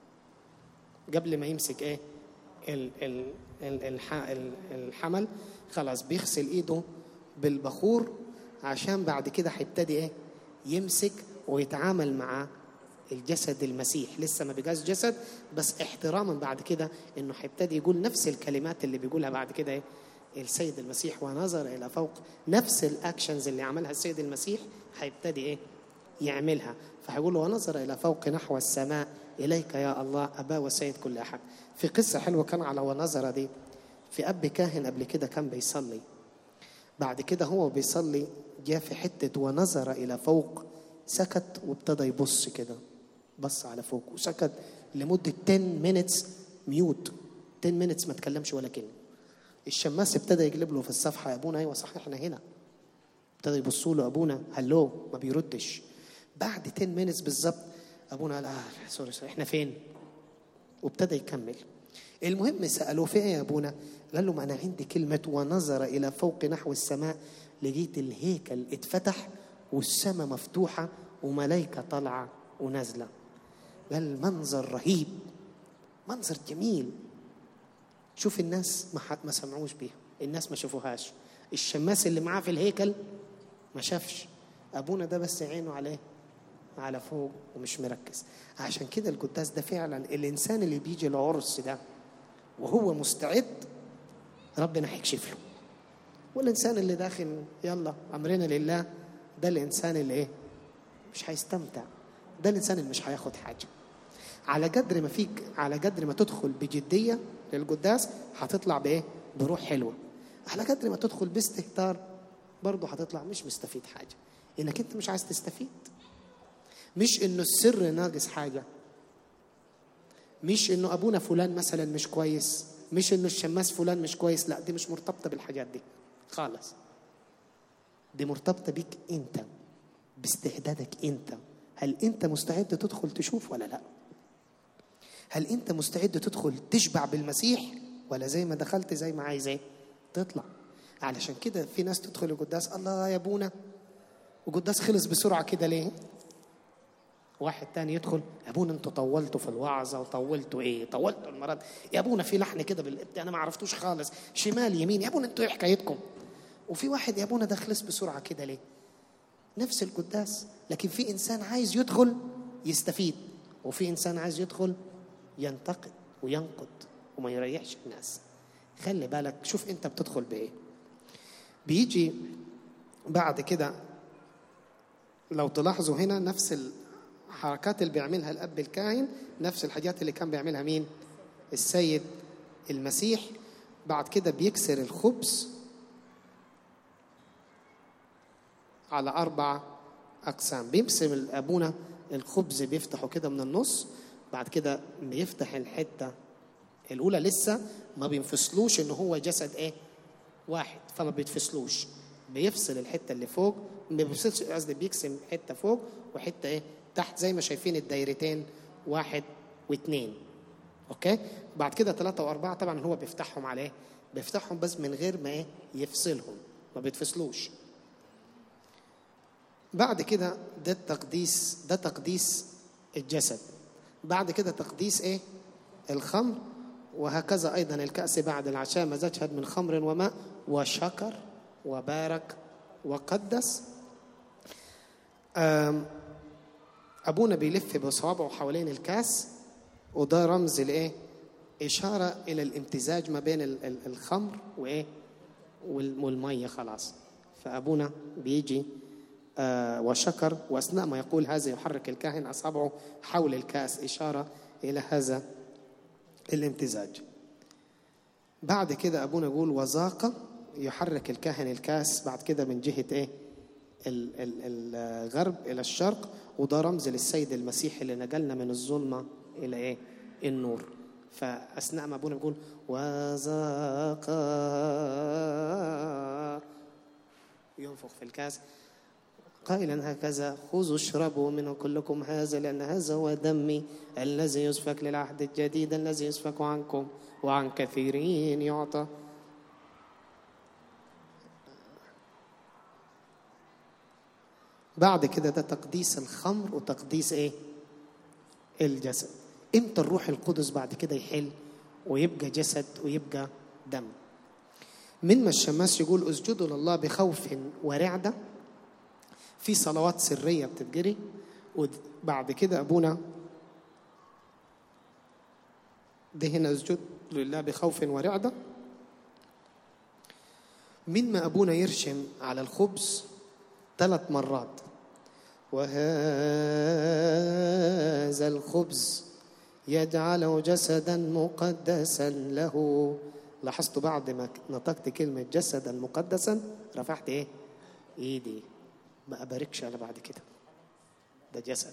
قبل ما يمسك ايه ال ال ال الحمل خلاص بيغسل ايده بالبخور عشان بعد كده هيبتدي ايه يمسك ويتعامل مع الجسد المسيح لسه ما بقاش جسد بس احتراما بعد كده انه هيبتدي يقول نفس الكلمات اللي بيقولها بعد كده ايه السيد المسيح ونظر الى فوق نفس الاكشنز اللي عملها السيد المسيح هيبتدي ايه يعملها فهيقول ونظر الى فوق نحو السماء اليك يا الله ابا وسيد كل احد في قصه حلوه كان على ونظر دي في اب كاهن قبل كده كان بيصلي بعد كده هو بيصلي جاء في حتة ونظر إلى فوق سكت وابتدى يبص كده بص على فوق وسكت لمدة 10 minutes ميوت 10 minutes ما تكلمش ولا كلمة الشماس ابتدى يقلب له في الصفحة يا أبونا أيوة صح إحنا هنا ابتدى يبصوا له أبونا هلو ما بيردش بعد 10 minutes بالظبط أبونا قال آه سوري سوري إحنا فين وابتدى يكمل المهم سألوه في إيه يا أبونا قال لهم أنا عندي كلمة ونظر إلى فوق نحو السماء لقيت الهيكل اتفتح والسماء مفتوحة وملائكة طالعة ونازلة قال منظر رهيب منظر جميل شوف الناس ما حد ما سمعوش بيها الناس ما شافوهاش الشماس اللي معاه في الهيكل ما شافش ابونا ده بس عينه عليه على فوق ومش مركز عشان كده القداس ده فعلا الانسان اللي بيجي العرس ده وهو مستعد ربنا هيكشف له والانسان اللي داخل يلا امرنا لله ده الانسان اللي ايه مش هيستمتع ده الانسان اللي مش هياخد حاجه على قدر ما فيك على قدر ما تدخل بجديه للقداس هتطلع بايه بروح حلوه على قدر ما تدخل باستهتار برضه هتطلع مش مستفيد حاجه انك انت مش عايز تستفيد مش انه السر ناقص حاجه مش انه ابونا فلان مثلا مش كويس مش انه الشماس فلان مش كويس لا دي مش مرتبطه بالحاجات دي خالص دي مرتبطه بيك انت باستعدادك انت هل انت مستعد تدخل تشوف ولا لا هل انت مستعد تدخل تشبع بالمسيح ولا زي ما دخلت زي ما عايز ايه تطلع علشان كده في ناس تدخل القداس الله يا ابونا وقداس خلص بسرعة كده ليه واحد تاني يدخل يا ابونا انتوا طولتوا في الوعظة وطولتوا ايه طولتوا المرض يا ابونا في لحن كده بالابتداء انا ما عرفتوش خالص شمال يمين يا ابونا انتوا ايه حكايتكم وفي واحد يا ابونا ده خلص بسرعة كده ليه نفس القداس لكن في انسان عايز يدخل يستفيد وفي انسان عايز يدخل ينتقد وينقد وما يريحش الناس خلي بالك شوف انت بتدخل بايه بيجي بعد كده لو تلاحظوا هنا نفس الحركات اللي بيعملها الاب الكاهن نفس الحاجات اللي كان بيعملها مين السيد المسيح بعد كده بيكسر الخبز على أربع أقسام بيقسم أبونا الخبز بيفتحه كده من النص بعد كده بيفتح الحتة الأولى لسه ما بينفصلوش إن هو جسد إيه واحد فما بيتفصلوش بيفصل الحتة اللي فوق ما بيفصلش قصدي بيقسم حتة فوق وحتة إيه تحت زي ما شايفين الدايرتين واحد واثنين أوكي بعد كده ثلاثة وأربعة طبعا هو بيفتحهم على إيه بيفتحهم بس من غير ما إيه يفصلهم ما بيتفصلوش بعد كده ده التقديس ده تقديس الجسد بعد كده تقديس ايه الخمر وهكذا ايضا الكاس بعد العشاء مزجها من خمر وماء وشكر وبارك وقدس ابونا بيلف بصوابعه حوالين الكاس وده رمز لايه اشاره الى الامتزاج ما بين الخمر وايه والميه خلاص فابونا بيجي آه وشكر واثناء ما يقول هذا يحرك الكاهن اصابعه حول الكاس اشاره الى هذا الامتزاج. بعد كده ابونا يقول وذاق يحرك الكاهن الكاس بعد كده من جهه ايه؟ الغرب الى الشرق وده رمز للسيد المسيح اللي نقلنا من الظلمه الى ايه؟ النور. فاثناء ما ابونا بيقول وذاق ينفخ في الكاس قائلا هكذا خذوا اشربوا منه كلكم هذا لأن هذا هو دمي الذي يسفك للعهد الجديد الذي يسفك عنكم وعن كثيرين يعطى بعد كده ده تقديس الخمر وتقديس ايه الجسد امتى الروح القدس بعد كده يحل ويبقى جسد ويبقى دم من ما الشماس يقول اسجدوا لله بخوف ورعده في صلوات سرية بتتجري وبعد كده أبونا ده هنا اسجد لله بخوف ورعدة من ما أبونا يرشم على الخبز ثلاث مرات وهذا الخبز يجعله جسدا مقدسا له لاحظتوا بعد ما نطقت كلمة جسدا مقدسا رفعت ايه؟ ايدي ما أباركش أنا بعد كده ده جسد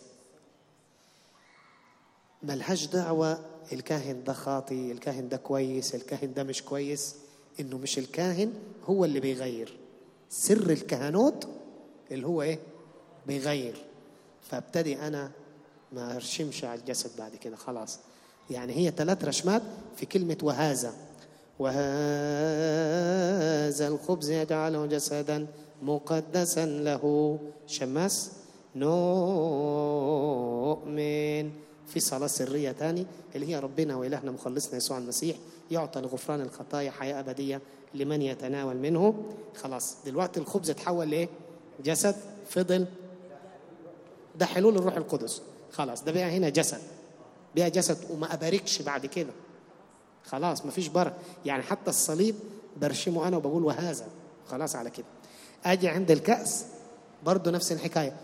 ملهاش دعوة الكاهن ده خاطي الكاهن ده كويس الكاهن ده مش كويس إنه مش الكاهن هو اللي بيغير سر الكهنوت اللي هو إيه بيغير فابتدي أنا ما أرشمش على الجسد بعد كده خلاص يعني هي ثلاث رشمات في كلمة وهذا وهذا الخبز يجعله جسدا مقدسا له شماس نؤمن في صلاة سرية تاني اللي هي ربنا وإلهنا مخلصنا يسوع المسيح يعطى لغفران الخطايا حياة أبدية لمن يتناول منه خلاص دلوقتي الخبز اتحول لإيه؟ جسد فضل ده حلول الروح القدس خلاص ده بقى هنا جسد بقى جسد وما أباركش بعد كده خلاص مفيش بركة يعني حتى الصليب برشمه أنا وبقول وهذا خلاص على كده أجي عند الكأس برضو نفس الحكاية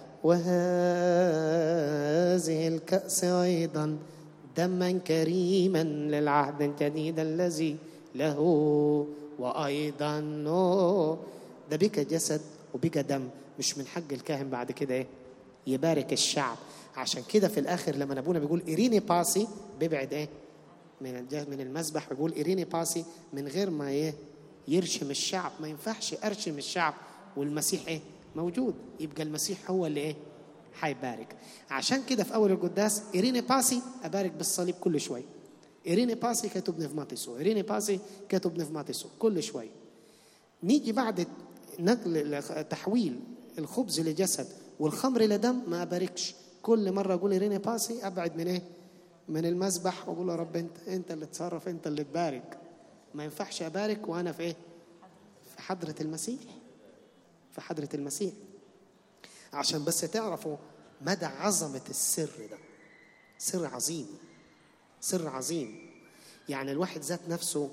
وهذه الكأس أيضا دما كريما للعهد الجديد الذي له وأيضا ده بك جسد وبك دم مش من حق الكاهن بعد كده ايه يبارك الشعب عشان كده في الاخر لما ابونا بيقول اريني باسي بيبعد ايه من من المسبح بيقول اريني باسي من غير ما ايه يرشم الشعب ما ينفعش ارشم الشعب والمسيح ايه موجود يبقى المسيح هو اللي ايه هيبارك عشان كده في اول القداس اريني باسي ابارك بالصليب كل شوي اريني باسي كتب نفماتيسو اريني باسي كتب نفماتيسو كل شوي نيجي بعد نقل تحويل الخبز لجسد والخمر لدم ما اباركش كل مره اقول ريني باسي ابعد من ايه من المذبح واقول يا رب انت انت اللي تصرف انت اللي تبارك ما ينفعش ابارك وانا في ايه في حضره المسيح في حضره المسيح عشان بس تعرفوا مدى عظمه السر ده سر عظيم سر عظيم يعني الواحد ذات نفسه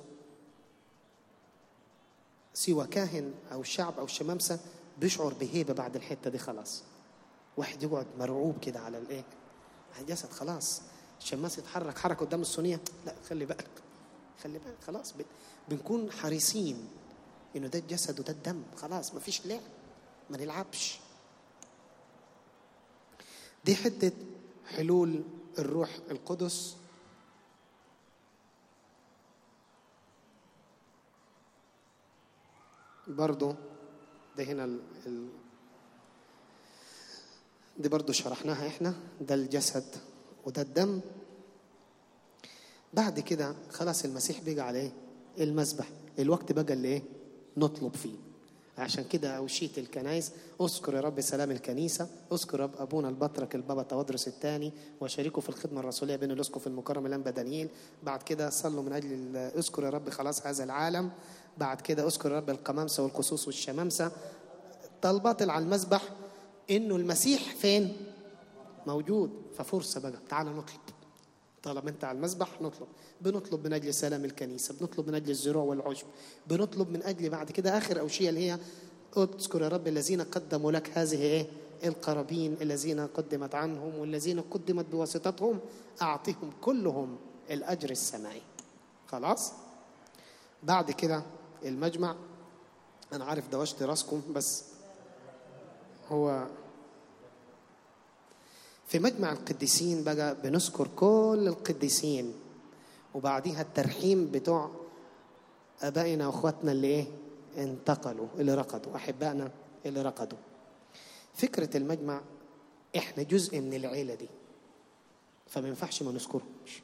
سوى كاهن او شعب او شمامسه بيشعر بهيبه بعد الحته دي خلاص واحد يقعد مرعوب كده على الايه على الجسد خلاص الشماس يتحرك حركه قدام الصينيه لا خلي بالك خلي بالك خلاص بن- بنكون حريصين انه ده الجسد وده الدم خلاص مفيش لعب ما نلعبش دي حته حلول الروح القدس برضو ده هنا ال... ال... دي برضو شرحناها احنا ده الجسد وده الدم بعد كده خلاص المسيح بيجي على ايه المذبح الوقت بقى اللي ايه نطلب فيه عشان كده أوشيت الكنايس اذكر يا رب سلام الكنيسة اذكر رب أبونا البطرك البابا تودرس الثاني وشاركوا في الخدمة الرسولية بين الأسقف المكرم الأنبا دانييل بعد كده صلوا من أجل ال- اذكر يا رب خلاص هذا العالم بعد كده اذكر يا رب القمامسة والكسوس والشمامسة طلبات اللي على المذبح إنه المسيح فين موجود ففرصة بقى تعال نطلب طالما انت على المسبح نطلب بنطلب من اجل سلام الكنيسه بنطلب من اجل الزروع والعشب بنطلب من اجل بعد كده اخر اوشيه اللي هي اذكر يا رب الذين قدموا لك هذه ايه القرابين الذين قدمت عنهم والذين قدمت بواسطتهم اعطهم كلهم الاجر السماعي خلاص بعد كده المجمع انا عارف دوشت راسكم بس هو في مجمع القديسين بقى بنذكر كل القديسين وبعديها الترحيم بتوع ابائنا واخواتنا اللي ايه انتقلوا اللي رقدوا احبائنا اللي رقدوا فكره المجمع احنا جزء من العيله دي فما ينفعش ما نذكرهمش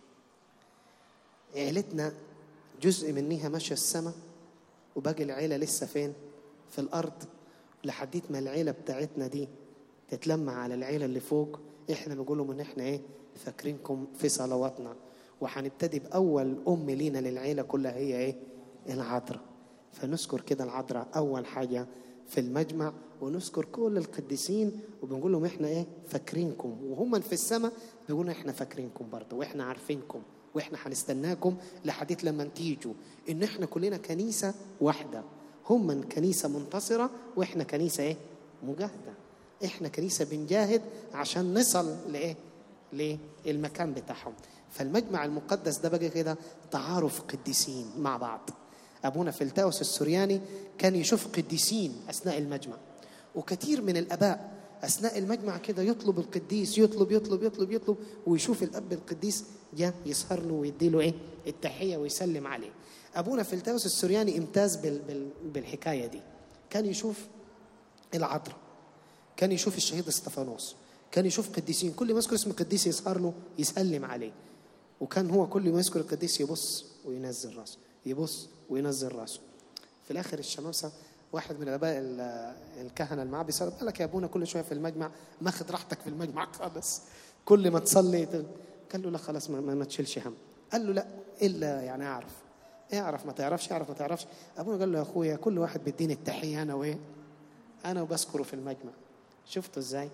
عيلتنا جزء منها ماشيه السما وباقي العيله لسه فين في الارض لحديت ما العيله بتاعتنا دي تتلم على العيله اللي فوق احنا نقول لهم ان احنا ايه فاكرينكم في صلواتنا وهنبتدي باول ام لينا للعيله كلها هي ايه العذراء فنذكر كده العذراء اول حاجه في المجمع ونذكر كل القديسين وبنقول لهم احنا ايه فاكرينكم وهم في السماء بيقولوا احنا فاكرينكم برضه واحنا عارفينكم واحنا هنستناكم لحديث لما تيجوا ان احنا كلنا كنيسه واحده هم من كنيسه منتصره واحنا كنيسه ايه مجاهده احنا كنيسه بنجاهد عشان نصل لايه للمكان بتاعهم فالمجمع المقدس ده بقى كده تعارف قديسين مع بعض ابونا فلتاوس السورياني كان يشوف قديسين اثناء المجمع وكثير من الاباء اثناء المجمع كده يطلب القديس يطلب يطلب يطلب يطلب ويشوف الاب القديس جاء يسهر له ويدي له ايه التحيه ويسلم عليه ابونا فلتاوس السورياني امتاز بال بال بالحكايه دي كان يشوف العذراء كان يشوف الشهيد استفانوس كان يشوف قديسين كل ما يذكر اسم قديس يسهر له يسلم عليه وكان هو كل ما يذكر القديس يبص وينزل راسه يبص وينزل راسه في الاخر الشمامسه واحد من الاباء ال- الكهنه اللي معاه بيسال بالك يا ابونا كل شويه في المجمع ماخد راحتك في المجمع خالص كل ما تصلي ت- قال له لا خلاص ما, ما, ما تشيلش هم قال له لا الا يعني اعرف اعرف ما تعرفش اعرف ما تعرفش ابونا قال له يا اخويا كل واحد بيديني التحيه انا وايه انا وبذكره في المجمع شفتوا ازاي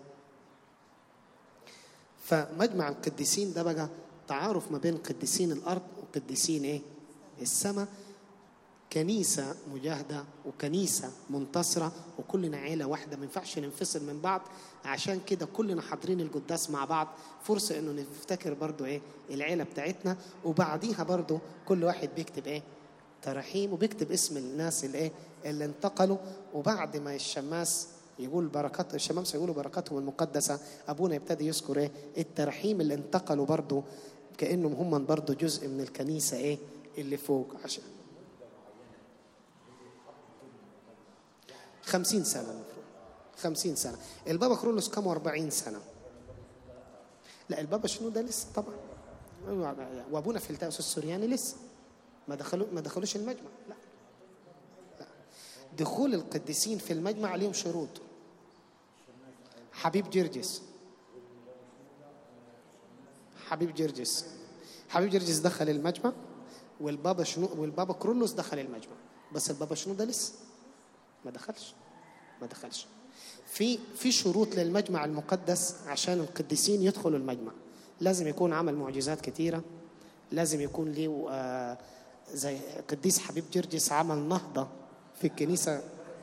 فمجمع القديسين ده بقى تعارف ما بين قديسين الارض وقديسين ايه السماء كنيسة مجاهدة وكنيسة منتصرة وكلنا عيلة واحدة ما ينفعش ننفصل من بعض عشان كده كلنا حاضرين القداس مع بعض فرصة انه نفتكر برضو ايه العيلة بتاعتنا وبعديها برضو كل واحد بيكتب ايه تراحيم وبيكتب اسم الناس اللي ايه اللي انتقلوا وبعد ما الشماس يقول بركات الشمامسة يقولوا بركاتهم المقدسة أبونا يبتدي يذكر إيه الترحيم اللي انتقلوا برضو كأنهم هم برضو جزء من الكنيسة إيه اللي فوق عشان خمسين سنة المفروض خمسين سنة البابا كرولوس كم أربعين سنة لا البابا شنو ده لسه طبعا وابونا فلتاوس السورياني لسه ما دخلوا ما دخلوش المجمع لا لا دخول القديسين في المجمع ليهم شروط حبيب جرجس حبيب جرجس حبيب جرجس دخل المجمع والبابا شنو والبابا كرولوس دخل المجمع بس البابا شنو ده لسه ما دخلش ما دخلش في في شروط للمجمع المقدس عشان القديسين يدخلوا المجمع لازم يكون عمل معجزات كثيره لازم يكون له آه، زي قديس حبيب جرجس عمل نهضه في الكنيسه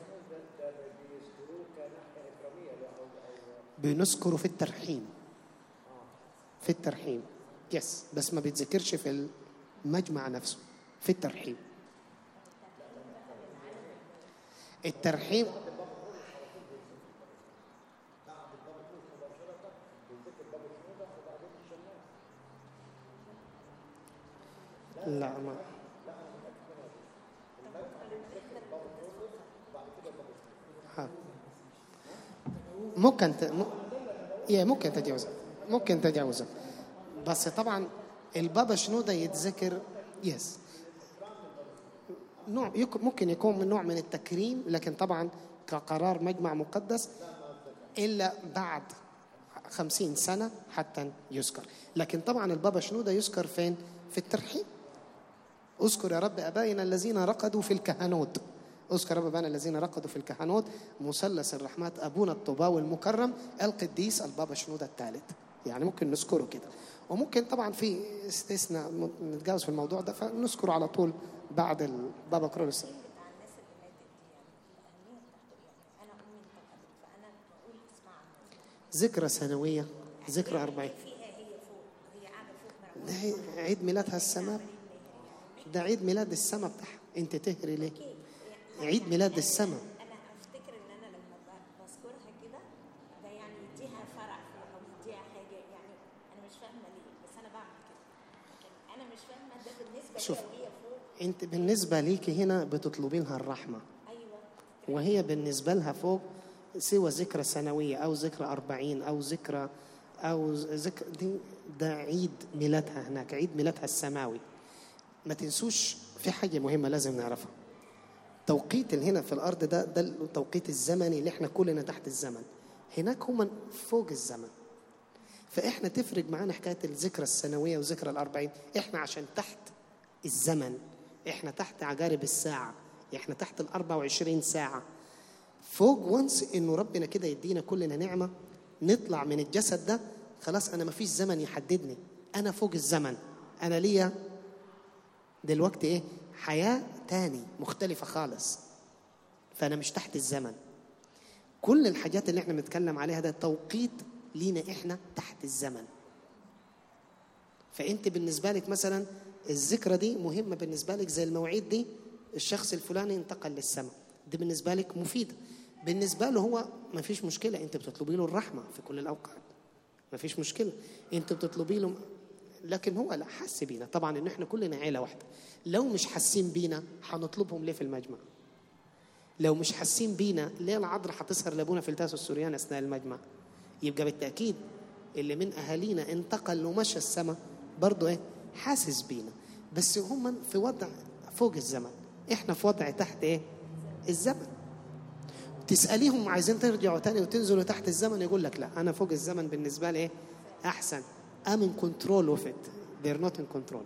بنذكره في الترحيم في الترحيم يس بس ما بيتذكرش في المجمع نفسه في الترحيم الترحيم لا ما ها. ممكن ت... م... يا ممكن تجاوزها ممكن تجاوزها بس طبعا البابا شنودة يتذكر يس نوع يك... ممكن يكون من نوع من التكريم لكن طبعا كقرار مجمع مقدس إلا بعد خمسين سنة حتى يذكر لكن طبعا البابا شنودة يذكر فين في الترحيب اذكر يا رب ابائنا الذين رقدوا في الكهنوت اذكر يا رب ابائنا الذين رقدوا في الكهنوت مثلث الرحمات ابونا الطوباوي المكرم القديس البابا شنودة الثالث يعني ممكن نذكره كده وممكن طبعا في استثناء م- نتجاوز في الموضوع ده فنذكره على طول بعد البابا كرولوس بتاع الناس اللي ماتت دي يعني الاهميه بتاعته يعني انا امي انتقلت فانا بقول اسمع عنها ذكرى سنوية ذكرى أربعين فيها هي فوق هي قاعده فوق ده هي- عيد ميلادها السماء ده عيد ميلاد السماء بتاعها انت تهري ليه عيد ميلاد السماء انا افتكر ان انا لما ب- بذكرها كده ده يعني يديها فرح او يديها حاجه يعني انا مش فاهمه ليه بس انا بعمل كده لكن انا مش فاهمه ده بالنسبه شوف. ليا وهي فوق انت بالنسبة ليكي هنا بتطلبي لها الرحمة ايوه وهي بالنسبة لها فوق سوى ذكرى سنوية أو ذكرى أربعين أو ذكرى أو ذكرى دي ده عيد ميلادها هناك عيد ميلادها السماوي ما تنسوش في حاجة مهمة لازم نعرفها توقيت اللي هنا في الأرض ده ده التوقيت الزمني اللي احنا كلنا تحت الزمن هناك هم فوق الزمن فإحنا تفرق معانا حكاية الذكرى السنوية وذكرى الأربعين إحنا عشان تحت الزمن إحنا تحت عجارب الساعة إحنا تحت الأربع وعشرين ساعة فوق وانس إنه ربنا كده يدينا كلنا نعمة نطلع من الجسد ده خلاص أنا مفيش زمن يحددني أنا فوق الزمن أنا ليا دلوقتي إيه حياة تاني مختلفة خالص فأنا مش تحت الزمن كل الحاجات اللي احنا بنتكلم عليها ده توقيت لينا احنا تحت الزمن فانت بالنسبه لك مثلا الذكرى دي مهمه بالنسبه لك زي المواعيد دي الشخص الفلاني انتقل للسماء دي بالنسبه لك مفيده بالنسبه له هو ما فيش مشكله انت بتطلبي له الرحمه في كل الاوقات ما فيش مشكله انت بتطلبي له لكن هو لا حس بينا طبعا ان احنا كلنا عيله واحده لو مش حاسين بينا هنطلبهم ليه في المجمع لو مش حاسين بينا ليه العذراء هتسهر لابونا في التاس السوريان اثناء المجمع يبقى بالتاكيد اللي من اهالينا انتقل ومشى السماء برضه ايه حاسس بينا بس هم في وضع فوق الزمن احنا في وضع تحت ايه الزمن تساليهم عايزين ترجعوا تاني وتنزلوا تحت الزمن يقول لك لا انا فوق الزمن بالنسبه لي ايه احسن I'm in control of it they're not in control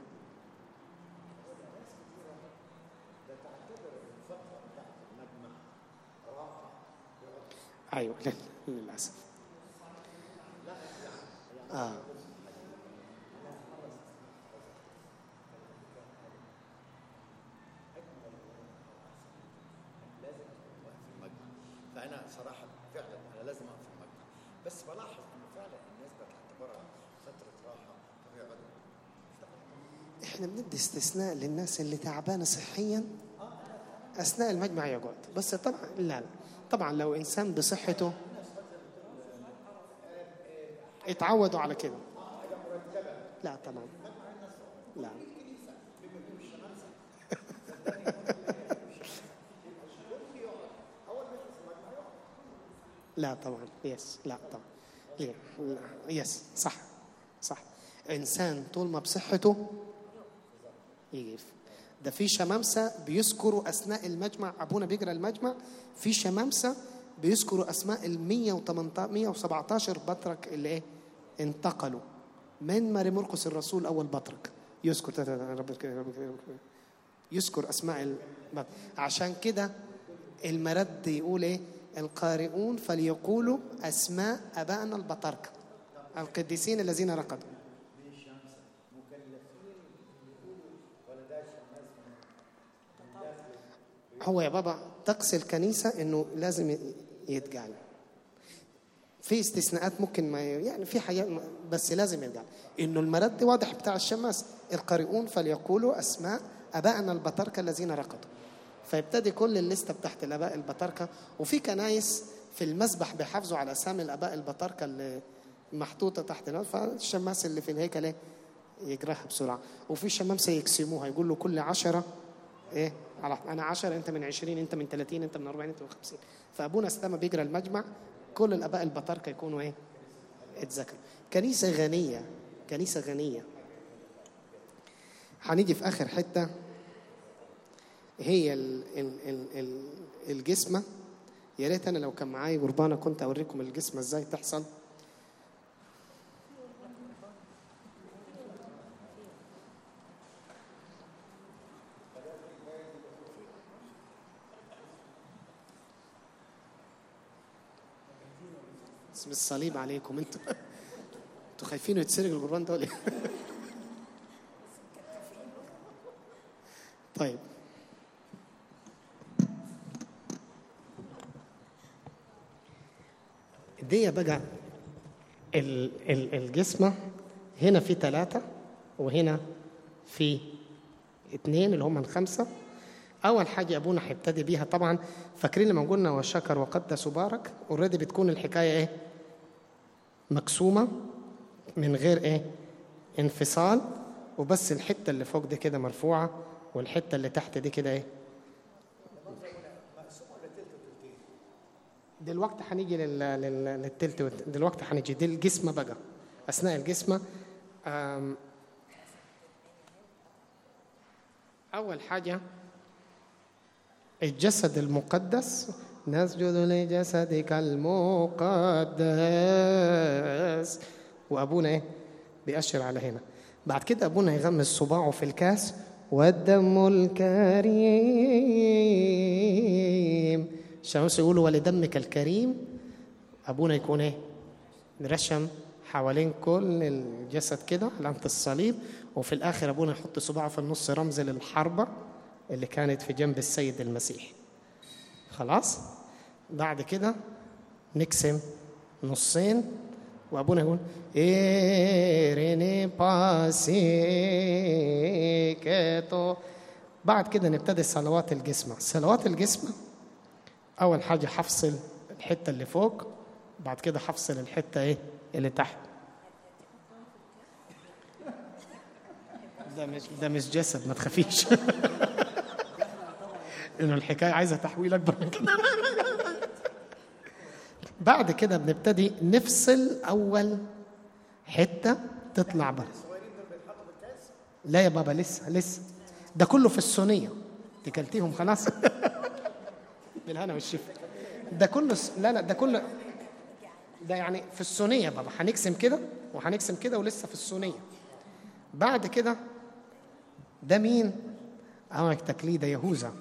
ايوه للاسف اه المجمع فانا صراحه فعلا انا لازم اقف في المجمع بس بلاحظ انه فعلا الناس بتعتبرها فتره راحه فبيقعدوا احنا بندي استثناء للناس اللي تعبانه صحيا اثناء المجمع يقعد بس طبعا لا لا طبعا لو انسان بصحته اتعودوا على كده لا طبعا لا لا طبعا يس لا طبعا لا لا، يس صح صح انسان طول ما بصحته يقف ده في شمامسه بيذكروا اثناء المجمع ابونا بيقرا المجمع في شمامسه بيذكروا اسماء ال 118 117 بطرك اللي ايه انتقلوا من ماري مرقس الرسول اول بطرك يذكر يذكر اسماء البطرك عشان كده المرد يقول ايه القارئون فليقولوا اسماء ابائنا البطاركه القديسين الذين رقدوا هو يا بابا طقس الكنيسة إنه لازم يتجعل في استثناءات ممكن ما يعني في حاجات بس لازم يرجع إنه المرد واضح بتاع الشماس القارئون فليقولوا أسماء أبائنا البطاركة الذين رقدوا فيبتدي كل الليستة بتاعت الآباء البطاركة وفي كنايس في المسبح بيحافظوا على أسامي الآباء البطاركة اللي محطوطة تحت الأرض فالشماس اللي في الهيكل إيه يجراها بسرعة وفي شمامسة يقسموها يقول له كل عشرة ايه على انا 10 انت من 20 انت من 30 انت من 40 انت من 50 فابونا استما بيجرى المجمع كل الاباء البطاركه يكونوا ايه اتذكروا كنيسه غنيه كنيسه غنيه هنيجي في اخر حته هي ال ال ال ال الجسمه يا ريت انا لو كان معايا قربانه كنت اوريكم الجسمه ازاي تحصل اسم الصليب عليكم انتوا انتوا خايفين يتسرق القربان ده ولا ايه؟ طيب دي بقى ال- ال- الجسمة هنا في ثلاثة وهنا في اثنين اللي هم الخمسة أول حاجة أبونا هيبتدي بيها طبعا فاكرين لما قلنا وشكر وقدس وبارك اوريدي بتكون الحكاية إيه؟ مقسومة من غير إيه؟ انفصال وبس الحتة اللي فوق دي كده مرفوعة والحتة اللي تحت دي كده إيه؟ دلوقتي هنيجي لل... لل... للتلت والت- دلوقتي هنيجي دي الجسمة بقى أثناء الجسمة أم... أول حاجة الجسد المقدس نسجد لجسدك المقدس وأبونا إيه؟ بيأشر على هنا بعد كده أبونا يغمس صباعه في الكاس والدم الكريم الشمس يقولوا ولدمك الكريم أبونا يكون إيه؟ رشم حوالين كل الجسد كده علامة الصليب وفي الآخر أبونا يحط صباعه في النص رمز للحربة اللي كانت في جنب السيد المسيح خلاص بعد كده نقسم نصين وابونا يقول ايريني باسيكيتو بعد كده نبتدي صلوات الجسمة صلوات الجسمة أول حاجة حفصل الحتة اللي فوق بعد كده حفصل الحتة إيه اللي تحت ده مش ده مش جسد ما تخافيش انه الحكايه عايزه تحويل اكبر من كده بعد كده بنبتدي نفصل اول حته تطلع بره لا يا بابا لسه لسه ده كله في الصينيه تكلتيهم خلاص بالهنا والشفا ده كله س... لا لا ده كله ده يعني في الصينيه يا بابا هنقسم كده وهنقسم كده ولسه في الصينيه بعد كده ده مين؟ عمك تقليد يهوذا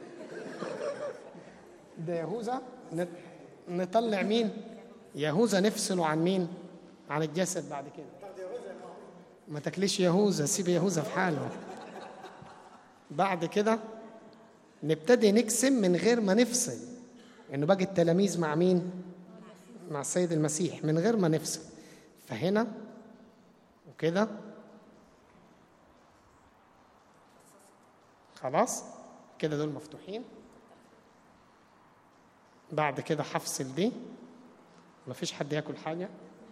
ده يهوذا نت- نطلع مين؟ يهوذا نفصله عن مين؟ عن الجسد بعد كده ما تاكليش يهوذا سيب يهوذا في حاله بعد كده نبتدي نقسم من غير ما نفصل انه باقي التلاميذ مع مين؟ مع السيد المسيح من غير ما نفصل فهنا وكده خلاص كده دول مفتوحين بعد كده هفصل دي مفيش حد ياكل حاجه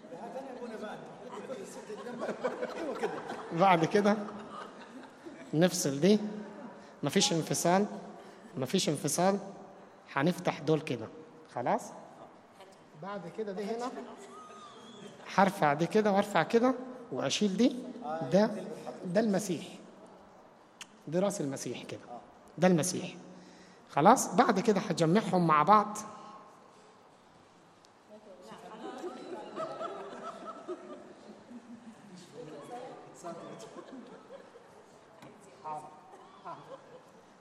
بعد كده نفصل دي مفيش انفصال مفيش انفصال هنفتح دول كده خلاص بعد كده دي هنا هرفع دي كده وارفع كده واشيل دي ده ده المسيح دي راس المسيح كده ده المسيح خلاص بعد كده هجمعهم مع بعض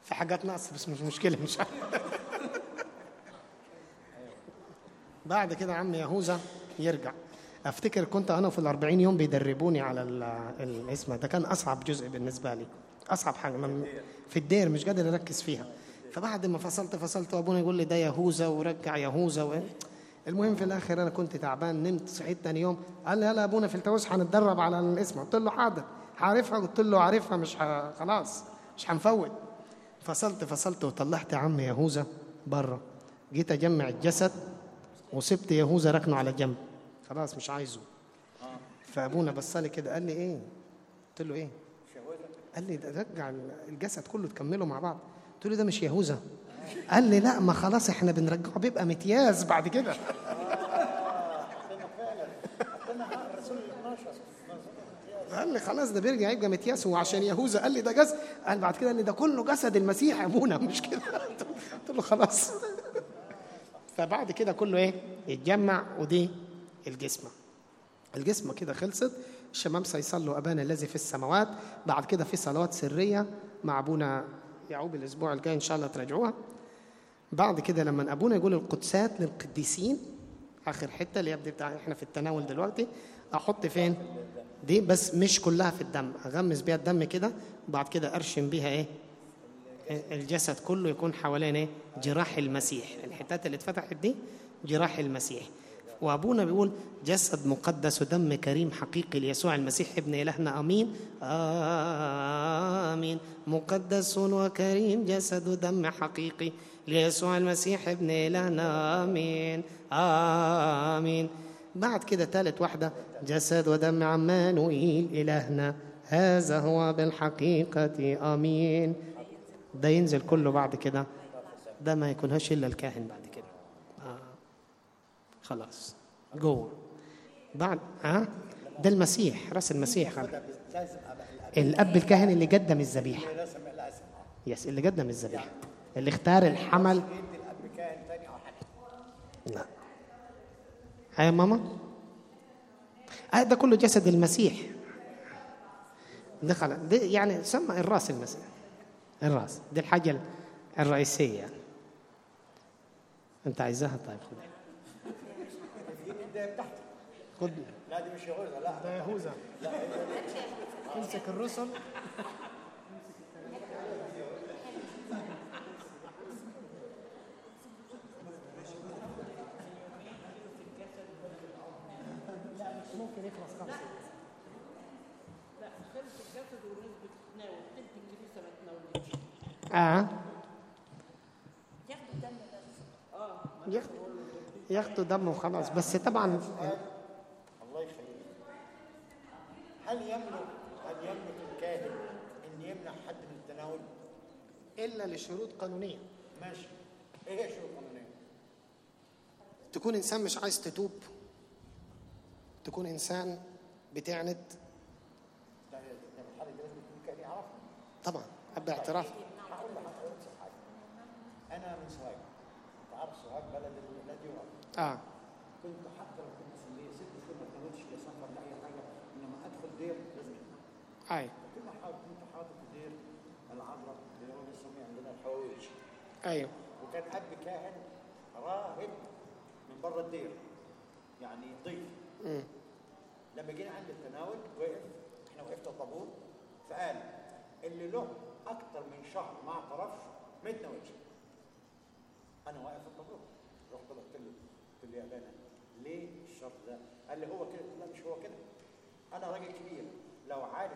في حاجات ناقصه بس مش مشكله مش عارف. بعد كده عم يهوذا يرجع افتكر كنت انا في الأربعين يوم بيدربوني على ال- الاسم ده كان اصعب جزء بالنسبه لي اصعب حاجه من في الدير مش قادر اركز فيها فبعد ما فصلت فصلت وابونا يقول لي ده يهوذا ورجع يهوذا و... المهم في الاخر انا كنت تعبان نمت صحيت تاني يوم قال لي يلا يا ابونا في التوس هنتدرب على الاسم قلت له حاضر عارفها قلت له عارفها مش ه... خلاص مش هنفوت فصلت فصلت وطلعت عم يهوذا بره جيت اجمع الجسد وسبت يهوذا ركنه على جنب خلاص مش عايزه فابونا بصلي كده قال لي ايه قلت له ايه قال لي ده رجع الجسد كله تكمله مع بعض قلت له ده مش يهوذا قال لي لا ما خلاص احنا بنرجعه بيبقى متياز بعد كده قال لي خلاص ده بيرجع يبقى متياس وعشان يهوذا قال لي ده جسد قال بعد كده قال لي ده كله جسد المسيح يا ابونا مش كده قلت له خلاص فبعد كده كله ايه يتجمع ودي الجسمه الجسمه كده خلصت الشباب سيصلوا ابانا الذي في السماوات بعد كده في صلوات سريه مع ابونا يعقوب الاسبوع الجاي ان شاء الله تراجعوها بعد كده لما ابونا يقول القدسات للقديسين اخر حته اللي يبدو بتاع احنا في التناول دلوقتي احط فين دي بس مش كلها في الدم اغمس بيها الدم كده وبعد كده ارشم بيها ايه الجسد كله يكون حوالين ايه جراح المسيح الحتات اللي اتفتحت دي جراح المسيح وابونا بيقول جسد مقدس ودم كريم حقيقي ليسوع المسيح ابن الهنا امين امين مقدس وكريم جسد ودم حقيقي ليسوع المسيح ابن الهنا امين امين بعد كده ثالث واحده جسد ودم عمانوئيل الهنا هذا هو بالحقيقه امين ده ينزل كله بعد كده ده ما يكونهاش الا الكاهن بعد كده آه. خلاص جوه بعد ها ده المسيح راس المسيح خلاص. لازم ابقى الاب الكاهن اللي قدم الذبيحه لازم لازم يس اللي قدم الذبيحه اللي اختار الحمل يدي الاب كائن ثاني او حاجه لا ها يا ماما آه ده كله جسد المسيح دخل ده يعني سمى الراس المسيح الراس دي الحاجة الرئيسية يعني. أنت عايزاها طيب خدها ده بتاعتي خد لا دي مش يهوذا لا ده يهوذا امسك الرسل ممكن يخلص خمسة لا خلص الجسد والناس بتتناول تلت الكنيسه ما تناولتش اه ياخدوا الدم بس ياخدوا ياخدوا دم وخلاص بس طبعا الله يخليك هل يملك هل يملك الكاهن ان يمنع حد من التناول؟ الا لشروط قانونيه ماشي ايه هي شروط قانونيه؟ تكون انسان مش عايز تتوب تكون انسان بتعند ده ده في الحاله دي لازم يكون كاهن يعرفها طبعا ابدا اعتراف هقول لحضرتك حاجه انا من سوهاج انت عارف سوهاج بلد الذي يقف اه كنت حتى لو كنت سليه ست شهور ما اتناولتش لا سفر لا اي حاجه انما ادخل دير لازم أتناول. اي كنا حاضر كنت حاضر في دير العذراء اللي هو بنسميه عندنا الحواويش ايوه وكان اب كاهن راهب من بره الدير يعني ضيف مم. لما جينا عند التناول وقف احنا وقفنا طابور فقال اللي له اكتر من شهر ما اعترفش ما يتناولش انا واقف في الطابور رحت قلت له قلت له يا بنا ليه الشرط ده؟ قال لي هو كده قلت له لا مش هو كده انا راجل كبير لو عارف